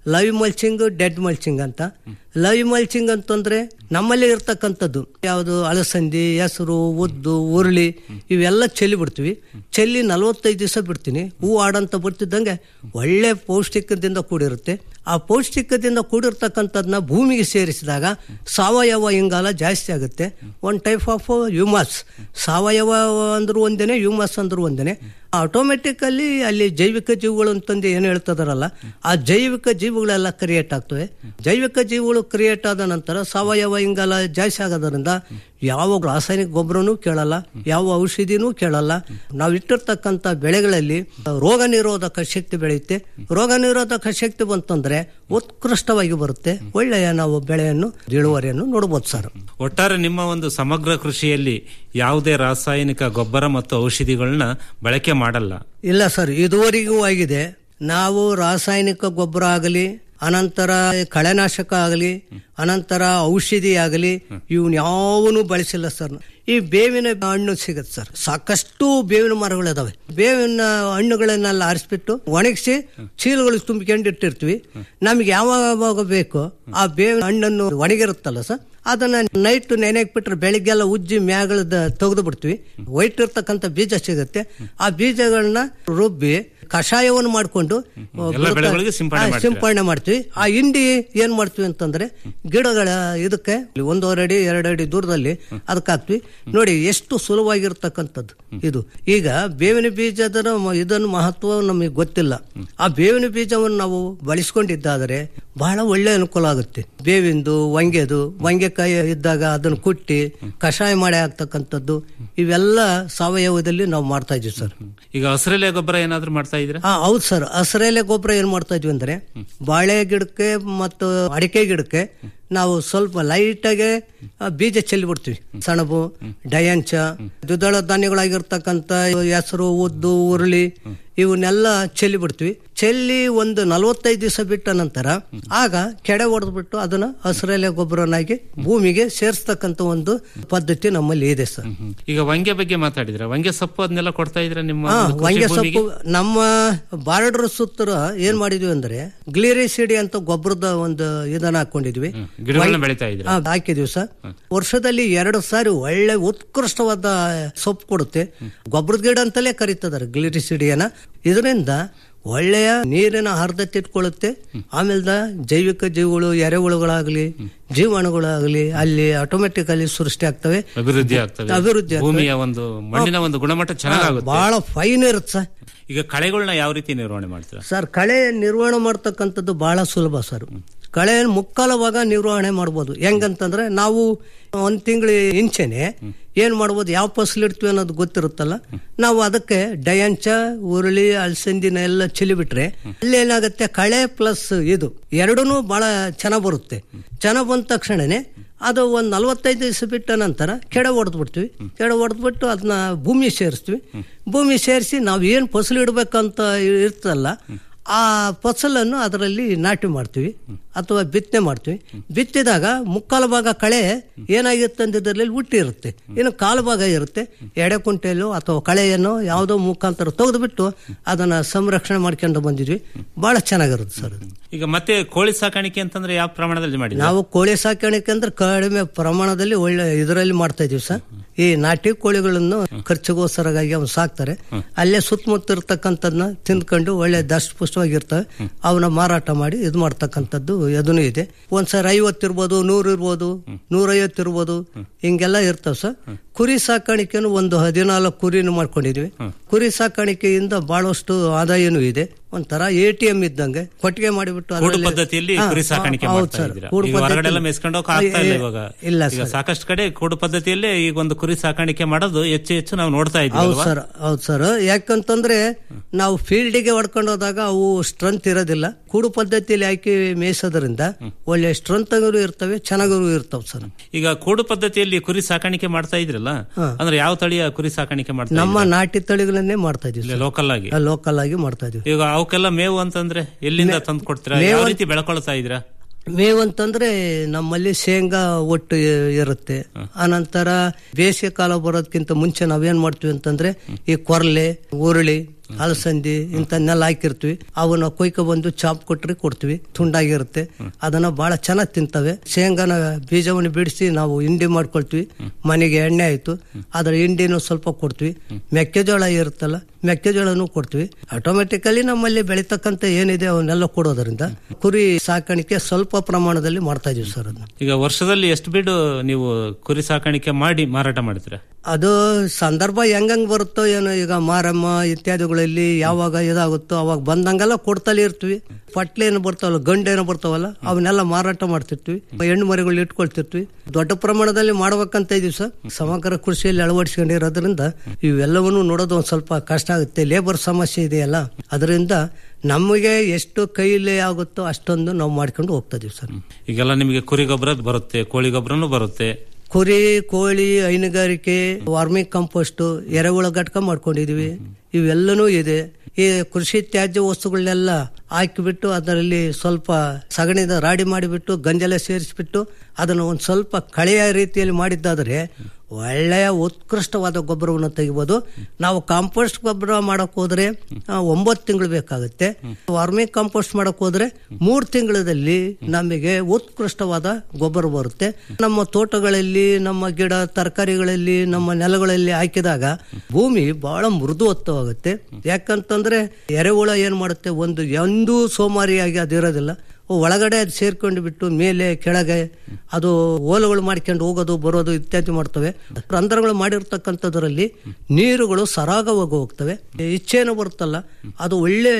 live mulching dead mulching ಅಂತ ಲೈವ್ ಮಲ್ಚಿಂಗ್ ಅಂತಂದ್ರೆ ನಮ್ಮಲ್ಲಿ ಇರ್ತಕ್ಕಂಥದ್ದು ಯಾವುದು ಅಲಸಂದಿ ಹೆಸರು ಉದ್ದು ಉರುಳಿ ಇವೆಲ್ಲ ಚೆಲ್ಲಿ ಬಿಡ್ತೀವಿ ಚೆಲ್ಲಿ ನಲವತ್ತೈದು ದಿವಸ ಬಿಡ್ತೀನಿ ಹೂ ಆಡಂತ ಬಿಡ್ತಿದ್ದಂಗೆ ಒಳ್ಳೆ ಪೌಷ್ಟಿಕದಿಂದ ಕೂಡಿರುತ್ತೆ ಆ ಪೌಷ್ಟಿಕದಿಂದ ಕೂಡಿರ್ತಕ್ಕಂಥದ್ದನ್ನ ಭೂಮಿಗೆ ಸೇರಿಸಿದಾಗ ಸಾವಯವ ಇಂಗಾಲ ಜಾಸ್ತಿ ಆಗುತ್ತೆ ಒನ್ ಟೈಪ್ ಆಫ್ ಹ್ಯೂಮಸ್ ಸಾವಯವ ಅಂದ್ರೂ ಒಂದೇನೆ ಹ್ಯೂಮಸ್ ಅಂದ್ರೂ ಒಂದೇನೆ ಆಟೋಮೆಟಿಕಲ್ಲಿ ಅಲ್ಲಿ ಜೈವಿಕ ಜೀವಿಗಳು ಅಂತಂದು ಏನು ಹೇಳ್ತದಾರಲ್ಲ ಆ ಜೈವಿಕ ಜೀವಿಗಳೆಲ್ಲ ಕ್ರಿಯೇಟ್ ಆಗ್ತವೆ ಜೈವಿಕ ಜೀವಿಗಳು ಕ್ರಿಯೇಟ್ ಆದ ನಂತರ ಸಾವಯವ ಇಂಗಾಲ ಜಾಸ್ತಿ ಆಗೋದ್ರಿಂದ ಯಾವ ರಾಸಾಯನಿಕ ಗೊಬ್ಬರನೂ ಕೇಳಲ್ಲ ಯಾವ ಔಷಧಿನೂ ಕೇಳಲ್ಲ ನಾವು ಇಟ್ಟಿರ್ತಕ್ಕಂಥ ಬೆಳೆಗಳಲ್ಲಿ ರೋಗ ನಿರೋಧಕ ಶಕ್ತಿ ಬೆಳೆಯುತ್ತೆ ರೋಗ ನಿರೋಧಕ ಶಕ್ತಿ ಬಂತಂದ್ರೆ ಉತ್ಕೃಷ್ಟವಾಗಿ ಬರುತ್ತೆ ಒಳ್ಳೆಯ ನಾವು ಬೆಳೆಯನ್ನು ಇಳುವರಿಯನ್ನು ನೋಡಬಹುದು ಸರ್ ಒಟ್ಟಾರೆ ನಿಮ್ಮ ಒಂದು ಸಮಗ್ರ ಕೃಷಿಯಲ್ಲಿ ಯಾವುದೇ ರಾಸಾಯನಿಕ ಗೊಬ್ಬರ ಮತ್ತು ಔಷಧಿಗಳನ್ನ ಬಳಕೆ ಮಾಡಲ್ಲ ಇಲ್ಲ ಸರ್ ಇದುವರೆಗೂ ಆಗಿದೆ ನಾವು ರಾಸಾಯನಿಕ ಗೊಬ್ಬರ ಆಗಲಿ ಅನಂತರ ಕಳೆನಾಶಕ ಆಗಲಿ ಅನಂತರ ಔಷಧಿ ಆಗಲಿ ಇವನ್ ಯಾವನು ಬಳಸಿಲ್ಲ ಸರ್ ಈ ಬೇವಿನ ಹಣ್ಣು ಸಿಗುತ್ತೆ ಸರ್ ಸಾಕಷ್ಟು ಬೇವಿನ ಮರಗಳಿದಾವೆ ಬೇವಿನ ಹಣ್ಣುಗಳನ್ನೆಲ್ಲ ಆರಿಸ್ಬಿಟ್ಟು ಒಣಗಿಸಿ ಚೀಲಗಳು ತುಂಬಿಕೊಂಡು ಇಟ್ಟಿರ್ತೀವಿ ನಮ್ಗೆ ಯಾವಾಗ ಬೇಕು ಆ ಬೇವಿನ ಹಣ್ಣನ್ನು ಒಣಗಿರುತ್ತಲ್ಲ ಸರ್ ಅದನ್ನ ನೈಟ್ ನೆನೆಕ್ ಬಿಟ್ರೆ ಬೆಳಿಗ್ಗೆಲ್ಲ ಉಜ್ಜಿ ಮ್ಯಾಗಳದ ತೆಗೆದು ಬಿಡ್ತೀವಿ ವೈಟ್ ಇರ್ತಕ್ಕಂಥ ಬೀಜ ಸಿಗುತ್ತೆ ಆ ಬೀಜಗಳನ್ನ ರುಬ್ಬಿ ಕಷಾಯವನ್ನು ಮಾಡಿಕೊಂಡು ಎಲ್ಲ ಬೆಳೆಗಳಿಗೆ ಸಿಂಪಡಣೆ ಮಾಡ್ತೀರಾ? ಸಿಂಪಡಣೆ ಮಾಡ್ತೀವಿ ಆ ಹಿಂಡಿ ಏನ್ ಮಾಡ್ತೀವಿ ಅಂತಂದ್ರೆ ಗಿಡಗಳ ಇದಕ್ಕೆ ಒಂದೂವರೆ ಅಡಿ ಎರಡು ಅಡಿ ದೂರದಲ್ಲಿ ಅದಕ್ಕೆ ಹಾಕ್ತಿವಿ ನೋಡಿ ಎಷ್ಟು ಸುಲಭವಾಗಿರ್ತಕ್ಕಂಥದ್ದು ಇದು ಈಗ ಬೇವಿನ ಬೀಜದ ಮ- ಇದನ್ನು ಮಹತ್ವ ನಮಗೆ ಗೊತ್ತಿಲ್ಲ ಆ ಬೇವಿನ ಬೀಜವನ್ನು ನಾವು ಬಳಸ್ಕೊಂಡಿದ್ದಾದರೆ ಬಹಳ ಒಳ್ಳೆ ಅನುಕೂಲ ಆಗುತ್ತೆ ಬೇವಿಂದು ವಂಗೆದು ವಂಗೆಕಾಯಿ ಇದ್ದಾಗ ಅದನ್ನು ಕುಟ್ಟಿ ಕಷಾಯ ಮಾಡಿ ಹಾಕ್ತಕ್ಕಂಥದ್ದು ಇವೆಲ್ಲ ಸಾವಯವದಲ್ಲಿ ನಾವು ಮಾಡ್ತಾ ಇದೀವಿ ಸರ್ ಈಗ ಹಸಿರೆಲೆ ಗೊಬ್ಬರ ಏನಾದ್ರೂ ಮಾಡ್ತಾ ಇದ್ರ ಹಾ ಹೌದು ಸರ್ ಹಸಿರೆಲೆ ಗೊಬ್ಬರ ಏನ್ ಮಾಡ್ತಾ ಇದ್ವಿ ಅಂದ್ರೆ ಬಾಳೆ ಗಿಡಕ್ಕೆ ಮತ್ತು ಅಡಿಕೆ ಗಿಡಕ್ಕೆ ನಾವು ಸ್ವಲ್ಪ ಲೈಟಾಗೆ ಬೀಜ ಚೆಲ್ಲಿ ಬಿಡ್ತೀವಿ ಸಣಬು ಡಯಾಂಚ ದ್ವಿದಳ ಧಾನ್ಯಗಳಾಗಿರ್ತಕ್ಕಂಥ ಹೆಸರು ಉದ್ದು ಉರುಳಿ ಇವನ್ನೆಲ್ಲ ಚೆಲ್ಲಿ ಬಿಡ್ತೀವಿ ಚೆಲ್ಲಿ ಒಂದು ನಲವತ್ತೈದು ದಿವಸ ಬಿಟ್ಟ ನಂತರ ಆಗ ಕೆಡೆ ಹೊಡೆದ್ಬಿಟ್ಟು ಅದನ್ನ ಹಸಿರೆಲೆ ಗೊಬ್ಬರನಾಗಿ ಭೂಮಿಗೆ ಸೇರಿಸ್ತಕ್ಕಂಥ ಒಂದು ಪದ್ಧತಿ ನಮ್ಮಲ್ಲಿ ಇದೆ ಸರ್ ಈಗ ವಂಗೆ ಬಗ್ಗೆ ಮಾತಾಡಿದ್ರ ವಂಗೆ ಸೊಪ್ಪು ಅದನ್ನೆಲ್ಲ ಕೊಡ್ತಾ ಇದ್ರ ನಿಮ್ಮ ಹಾ ಒಂದು ಕೃಷಿ ವಂಗೆ ಭೂಮಿಗೆ? ಸೊಪ್ಪು ನಮ್ಮ ಬಾರ್ಡರ್ ಸುತ್ತರ ಏನ್ ಮಾಡಿದ್ವಿ ಅಂದ್ರೆ ಗ್ಲಿರಿಸಿಡಿ ಅಂತ ಗೊಬ್ಬರದ ಒಂದು ಇದನ್ನ ಹಾಕೊಂಡಿದ್ವಿ ಗಿಡಗಳನ್ನ ವಂಗೆ- ಬೆಳಿತಾ ಇದ್ರ ಹಾ, ಹಾಕಿದ್ವಿ ಸರ್ ವರ್ಷದಲ್ಲಿ ಎರಡು ಸಾರಿ ಒಳ್ಳೆ ಉತ್ಕೃಷ್ಟವಾದ ಸೊಪ್ಪು ಕೊಡುತ್ತೆ ಗೊಬ್ಬರದ ಗಿಡ ಅಂತಲೇ ಕರೀತದಾರೆ ಗ್ಲಿರಿಸಿಡಿಯನ್ನ ಇದರಿಂದ ಒಳ್ಳೆಯ ನೀರಿನ ಆರ್ದ್ರತೆ ಇಟ್ಕೊಳ್ಳುತ್ತೆ ಆಮೇಲೆ ಜೈವಿಕ ಜೀವಿಗಳು ಎರೆಹುಳುಗಳಾಗಲಿ ಜೀವಾಣುಗಳಾಗಲಿ ಅಲ್ಲಿ ಆಟೋಮೆಟಿಕ್ ಅಲ್ಲಿ ಸೃಷ್ಟಿ ಆಗ್ತವೆ ಅಭಿವೃದ್ಧಿ ಆಗ್ತದೆ ಅಭಿವೃದ್ಧಿ ಆಗ್ತವೆ. ಭೂಮಿಯ ಒಂದು ಮಣ್ಣಿನ ಒಂದು ಗುಣಮಟ್ಟ ಚೆನ್ನಾಗುತ್ತೆ ಬಹಳ ಫೈನ್ ಇರುತ್ತೆ ಸರ್ ಈಗ ಕಳೆಗಳನ್ನ ಯಾವ ರೀತಿ ನಿರ್ವಹಣೆ ಮಾಡ್ತೀರಾ ಸರ್ ಕಳೆ ನಿರ್ವಹಣೆ ಮಾಡ್ತಕ್ಕಂಥದ್ದು ಬಹಳ ಸುಲಭ ಸರ್ ಕಳೆ ಮುಕ್ಕಾಲ ಭಾಗ ನಿರ್ವಹಣೆ ಮಾಡ್ಬೋದು ಹೆಂಗಂತಂದ್ರೆ ನಾವು ಒಂದ್ ತಿಂಗಳ ಇಂಚೆನೆ ಏನ್ ಮಾಡ್ಬೋದು ಯಾವ ಫಸಲು ಇಡ್ತೀವಿ ಅನ್ನೋದು ಗೊತ್ತಿರುತ್ತಲ್ಲ ನಾವು ಅದಕ್ಕೆ ಡಯಾಂಚ ಉರುಳಿ ಅಲಸಂದಿನ ಎಲ್ಲ ಚೆಲ್ಲಿಬಿಟ್ರೆ ಅಲ್ಲಿ ಏನಾಗುತ್ತೆ ಕಳೆ ಪ್ಲಸ್ ಇದು ಎರಡೂ ಬಹಳ ಚೆನ್ನಾಗ್ ಬರುತ್ತೆ ಚೆನ್ನಾಗ್ ಬಂದ ತಕ್ಷಣನೇ ಅದು ಒಂದು ನಲವತ್ತೈದು ದಿವಸ ಬಿಟ್ಟ ನಂತರ ಕೆಡ ಹೊಡೆದ್ಬಿಡ್ತೀವಿ ಕೆಡ ಹೊಡೆದ್ಬಿಟ್ಟು ಅದನ್ನ ಭೂಮಿ ಸೇರಿಸ್ತೀವಿ ಭೂಮಿ ಸೇರಿಸಿ ನಾವು ಏನು ಫಸಲು ಇಡಬೇಕಂತ ಇರ್ತಲ್ಲ ಆ ಫಸಲನ್ನು ಅದರಲ್ಲಿ ನಾಟಿ ಮಾಡ್ತೀವಿ ಅಥವಾ ಬಿತ್ತನೆ ಮಾಡ್ತೀವಿ ಬಿತ್ತಿದಾಗ ಮುಕ್ಕಾಲು ಭಾಗ ಕಳೆ ಏನಾಗಿರುತ್ತೆ ಅಂದಿದ್ರಲ್ಲಿ ಹುಟ್ಟಿರುತ್ತೆ ಇನ್ನು ಕಾಲು ಭಾಗ ಇರುತ್ತೆ ಎಡೆ ಕುಂಟೆಯಲ್ಲೋ ಅಥವಾ ಕಳೆಯನ್ನು ಯಾವುದೋ ಮುಖಾಂತರ ತೆಗೆದುಬಿಟ್ಟು ಅದನ್ನ ಸಂರಕ್ಷಣೆ ಮಾಡ್ಕೊಂಡು ಬಂದಿದ್ವಿ ಬಹಳ ಚೆನ್ನಾಗಿರುತ್ತೆ ಸರ್ ಅದು. ಈಗ ಮತ್ತೆ ಕೋಳಿ ಸಾಕಾಣಿಕೆ ಅಂತಂದ್ರೆ ಯಾವ ಪ್ರಮಾಣದಲ್ಲಿ ಮಾಡಿ ನಾವು ಕೋಳಿ ಸಾಕಾಣಿಕೆ ಅಂದ್ರೆ ಕಡಿಮೆ ಪ್ರಮಾಣದಲ್ಲಿ ಒಳ್ಳೆ ಇದರಲ್ಲಿ ಮಾಡ್ತಾ ಇದೀವಿ ಸರ್ ಈ ನಾಟಿ ಕೋಳಿಗಳನ್ನು ಖರ್ಚಿಗೋಸ್ಕರಗಾಗಿ ಅವ್ನು ಸಾಕ್ತಾರೆ ಅಲ್ಲೇ ಸುತ್ತಮುತ್ತ ಇರ್ತಕ್ಕಂಥದ್ನ ತಿಂದ್ಕೊಂಡು ಒಳ್ಳೆ ದಷ್ಟಪುಷ್ಟವಾಗಿರ್ತವೆ ಅವನ್ನ ಮಾರಾಟ ಮಾಡಿ ಇದು ಮಾಡ್ತಕ್ಕಂಥದ್ದು ಅದನ್ನು ಇದೆ ಒಂದ್ಸರಿ ಐವತ್ತು ಇರ್ಬೋದು ನೂರು ಇರ್ಬೋದು ನೂರೈವತ್ತು ಇರ್ಬೋದು ಹಿಂಗೆಲ್ಲ ಇರ್ತಾವ ಸರ್ ಕುರಿ ಸಾಕಾಣಿಕೆನು ಒಂದು ಹದಿನಾಲ್ಕು ಕುರಿನು ಮಾಡ್ಕೊಂಡಿದ್ವಿ ಕುರಿ ಸಾಕಾಣಿಕೆಯಿಂದ ಬಹಳಷ್ಟು ಆದಾಯನೂ ಇದೆ ಒಂಥರ ಎ ಟಿ ಎಂ ಇದ್ದಂಗೆ ಕೊಟ್ಟಿಗೆ ಮಾಡಿಬಿಟ್ಟು ಕೂಡು ಅದ್ರಲ್ಲಿ- ಪದ್ಧತಿಯಲ್ಲಿ ಹಾ, ಕುರಿ ಸಾಕಾಣಿಕೆ ಹೌದು ಮಾಡ್ತಾ ಸರ್. ಇದ್ದೀರಾ ಕೂಡು ಈಗ ಹೊರಗಡೆ ಎಲ್ಲ ಪದ್ಧತಿಯಲ್ಲಿ- ಮೇಸ್ಕೊಂಡು ಹೋಗಕ್ ಆಗ್ತಾ ಇಲ್ಲ ಏ- ಇವಾಗ ಇಲ್ಲ ಈಗ ಸರ್. ಸಾಕಷ್ಟು ಕಡೆ ಕೂಡು ಪದ್ಧತಿಯಲ್ಲೇ ಈಗ ಒಂದು ಕುರಿ ಸಾಕಾಣಿಕೆ ಮಾಡೋದು ಹೆಚ್ಚು ಹೆಚ್ಚು ನಾವು ನೋಡ್ತಾ ಹೌದು ಇದ್ದೀವಿ ಸರ್ ಹೌದು ಸರ್ ಯಾಕಂತಂದ್ರೆ ನಾವು ಫೀಲ್ಡಿಗೆ ಹೊಡ್ಕೊಂಡು ಹೋದಾಗ ಅವು ಸ್ಟ್ರೆಂತ್ ಇರೋದಿಲ್ಲ ಕೂಡು ಪದ್ಧತಿಯಲ್ಲಿ ಹಾಕಿ ಮೇಯಿಸೋದ್ರಿಂದ ಒಳ್ಳೆ ಸ್ಟ್ರೆಂತ್ ಇರ್ತವೆ ಚೆನ್ನಾಗೂ ಇರ್ತಾವೆ ಸರ್ ಈಗ ಕೂಡು ಪದ್ಧತಿಯಲ್ಲಿ ಕುರಿ ಸಾಕಾಣಿಕೆ ಮಾಡ್ತಾ ಇದ್ರಲ್ಲ ಹಾ. ಅಂದ್ರೆ ಯಾವ ತಳಿಯ ಕುರಿ ಸಾಕಾಣಿಕೆ ಮಾಡ್ತಾ ನಮ್ಮ ನಾಟಿ ತಳಿಗಳನ್ನೇ ಮಾಡ್ತಾ ಇದೀವಿ ಲೋಕಲ್ ಆಗಿ ಲೋಕಲ್ ಆಗಿ ಮಾಡ್ತಾ ಇದೀವಿ ಈಗ ಅವಕ್ಕೆಲ್ಲ ಮೇವು ಅಂತಂದ್ರೆ ಎಲ್ಲಿಂದ ತಂದು ಕೊಡ್ತೀರಾ ಮೇವು ಯಾವ ಅಂತ- ರೀತಿ ಬೆಳ್ಕೊಳ್ತಾ ಇದ್ದೀರಾ ಮೇವು ಅಂತಂದ್ರೆ ನಮ್ಮಲ್ಲಿ ಶೇಂಗಾ ಒಟ್ಟು ಇ- ಇರುತ್ತೆ ಅನಂತರ ಬೇಸಿಗೆ ಕಾಲ ಬರೋದಕ್ಕಿಂತ ಮುಂಚೆ ನಾವೇನ್ ಮಾಡ್ತೀವಿ ಅಂತಂದ್ರೆ ಈ ಕೊರ್ಲೆ ಉರುಳಿ ಅಲಸಂದಿ ಇಂಥನ್ನೆಲ್ಲ ಹಾಕಿರ್ತೀವಿ ಅವನ್ನ ಕೊಯ್ಕೊ ಬಂದು ಚಾಪ್ ಕೊಟ್ರೆ ಕೊಡ್ತೀವಿ ತುಂಡಾಗಿರುತ್ತೆ ಅದನ್ನ ಬಹಳ ಚೆನ್ನಾಗಿ ತಿಂತವೆ ಶೇಂಗಾನ ಬೀಜವನ್ನು ಬಿಡಿಸಿ ನಾವು ಹಿಂಡಿ ಮಾಡ್ಕೊಳ್ತೀವಿ ಮನೆಗೆ ಎಣ್ಣೆ ಆಯ್ತು ಅದರ ಹಿಂಡಿನೂ ಸ್ವಲ್ಪ ಕೊಡ್ತೀವಿ ಮೆಕ್ಕೆಜೋಳ ಇರುತ್ತಲ್ಲ ಮೆಕ್ಕೆಜೋಳನೂ ಕೊಡ್ತೀವಿ ಆಟೋಮೆಟಿಕಲಿ ನಮ್ಮಲ್ಲಿ ಬೆಳೀತಕ್ಕಂಥ ಏನಿದೆ ಅವನ್ನೆಲ್ಲ ಕೊಡೋದ್ರಿಂದ ಕುರಿ ಸಾಕಾಣಿಕೆ ಸ್ವಲ್ಪ ಪ್ರಮಾಣದಲ್ಲಿ ಮಾಡ್ತಾ ಇದೀವಿ ಸರ್ ಅದನ್ನ ಈಗ ವರ್ಷದಲ್ಲಿ ಎಷ್ಟು ಬೀಡು ನೀವು ಕುರಿ ಸಾಕಾಣಿಕೆ ಮಾಡಿ ಮಾರಾಟ ಮಾಡ್ತೀರಾ ಅದು ಸಂದರ್ಭ ಹೆಂಗಂಗ್ ಬರುತ್ತೋ ಏನೋ ಈಗ ಮಾರಮ್ಮ ಇತ್ಯಾದಿಗಳಲ್ಲಿ ಯಾವಾಗ ಇದಾಗುತ್ತೋ ಅವಾಗ ಬಂದಂಗೆಲ್ಲ ಕೊಡ್ತಲೇ ಇರ್ತೀವಿ ಪಟ್ಲೆ ಏನು ಬರ್ತಾವಲ್ಲ ಗಂಡು ಏನೋ ಬರ್ತಾವಲ್ಲ ಅವನ್ನೆಲ್ಲ ಮಾರಾಟ ಮಾಡ್ತಿರ್ತೀವಿ ಹೆಣ್ಣು ಮರಿಗಳು ಇಟ್ಕೊಳ್ತಿರ್ತೀವಿ ದೊಡ್ಡ ಪ್ರಮಾಣದಲ್ಲಿ ಮಾಡ್ಬೇಕಂತ ಇದೀವಿ ಸರ್ ಸಮಗ್ರ ಕೃಷಿಯಲ್ಲಿ ಅಳವಡಿಸ್ಕೊಂಡಿರೋದ್ರಿಂದ ಇವೆಲ್ಲವನ್ನು ನೋಡೋದು ಒಂದ್ ಸ್ವಲ್ಪ ಕಷ್ಟ ಆಗುತ್ತೆ ಲೇಬರ್ ಸಮಸ್ಯೆ ಇದೆಯಲ್ಲ ಅದರಿಂದ ನಮಗೆ ಎಷ್ಟು ಕೈಲಿ ಆಗುತ್ತೋ ಅಷ್ಟೊಂದು ನಾವು ಮಾಡ್ಕೊಂಡು ಹೋಗ್ತಾ ಇದೀವಿ ಸರ್ ಈಗೆಲ್ಲ ನಿಮಗೆ ಕುರಿ ಗೊಬ್ಬರ ಬರುತ್ತೆ ಕೋಳಿ ಗೊಬ್ಬರನು ಬರುತ್ತೆ ಕುರಿ ಕೋಳಿ ಹೈನುಗಾರಿಕೆ ವಾರ್ಮಿಂಗ್ ಕಂಪೋಸ್ಟ್ ಎರೆಹುಳ ಘಟಕ ಮಾಡ್ಕೊಂಡಿದೀವಿ ಇವೆಲ್ಲನೂ ಇದೆ ಈ ಕೃಷಿ ತ್ಯಾಜ್ಯ ವಸ್ತುಗಳನ್ನೆಲ್ಲ ಹಾಕಿಬಿಟ್ಟು ಅದರಲ್ಲಿ ಸ್ವಲ್ಪ ಸಗಣಿದ ರಾಡಿ ಮಾಡಿಬಿಟ್ಟು ಗಂಜಲ ಸೇರಿಸ್ಬಿಟ್ಟು ಅದನ್ನು ಒಂದು ಸ್ವಲ್ಪ ಕಳೆಯ ರೀತಿಯಲ್ಲಿ ಮಾಡಿದ್ದಾದರೆ ಒಳ್ಳೆಯ ಉತ್ಕೃಷ್ಟವಾದ ಗೊಬ್ಬರವನ್ನು ತೆಗಿಬೋದು ನಾವು ಕಾಂಪೋಸ್ಟ್ ಗೊಬ್ಬರ ಮಾಡಕ್ ಹೋದ್ರೆ ಆ, ಒಂಬತ್ತು ತಿಂಗಳು ಬೇಕಾಗುತ್ತೆ ವಾರ್ಮಿಂಗ್ ಕಾಂಪೋಸ್ಟ್ ಮಾಡಕ್ ಹೋದ್ರೆ ಮೂರು ತಿಂಗಳಲ್ಲಿ ನಮಗೆ ಉತ್ಕೃಷ್ಟವಾದ ಗೊಬ್ಬರ ಬರುತ್ತೆ ನಮ್ಮ ತೋಟಗಳಲ್ಲಿ ನಮ್ಮ ಗಿಡ ತರಕಾರಿಗಳಲ್ಲಿ ನಮ್ಮ ನೆಲಗಳಲ್ಲಿ ಹಾಕಿದಾಗ ಭೂಮಿ ಬಹಳ ಮೃದುವತ್ತವಾಗುತ್ತೆ ಯಾಕಂತಂದ್ರೆ ಎರೆಹುಳ ಏನ್ ಮಾಡುತ್ತೆ ಒಂದು ಎಂದೂ ಸೋಮಾರಿಯಾಗಿ ಅದಿರೋದಿಲ್ಲ ಒಳಗಡೆ ಅದು ಸೇರ್ಕೊಂಡು ಬಿಟ್ಟು ಮೇಲೆ ಕೆಳಗೆ ಅದು ಓಲುಗಳು ಮಾಡ್ಕೊಂಡು ಹೋಗೋದು ಬರೋದು ಇತ್ಯಾದಿ ಮಾಡ್ತವೆ ರಂಧ್ರಗಳು ಮಾಡಿರ್ತಕ್ಕಂಥದ್ರಲ್ಲಿ ನೀರುಗಳು ಸರಾಗವಾಗಿ ಹೋಗ್ತವೆ ಇಚ್ಛೇನು ಬರುತ್ತಲ್ಲ ಅದು ಒಳ್ಳೆ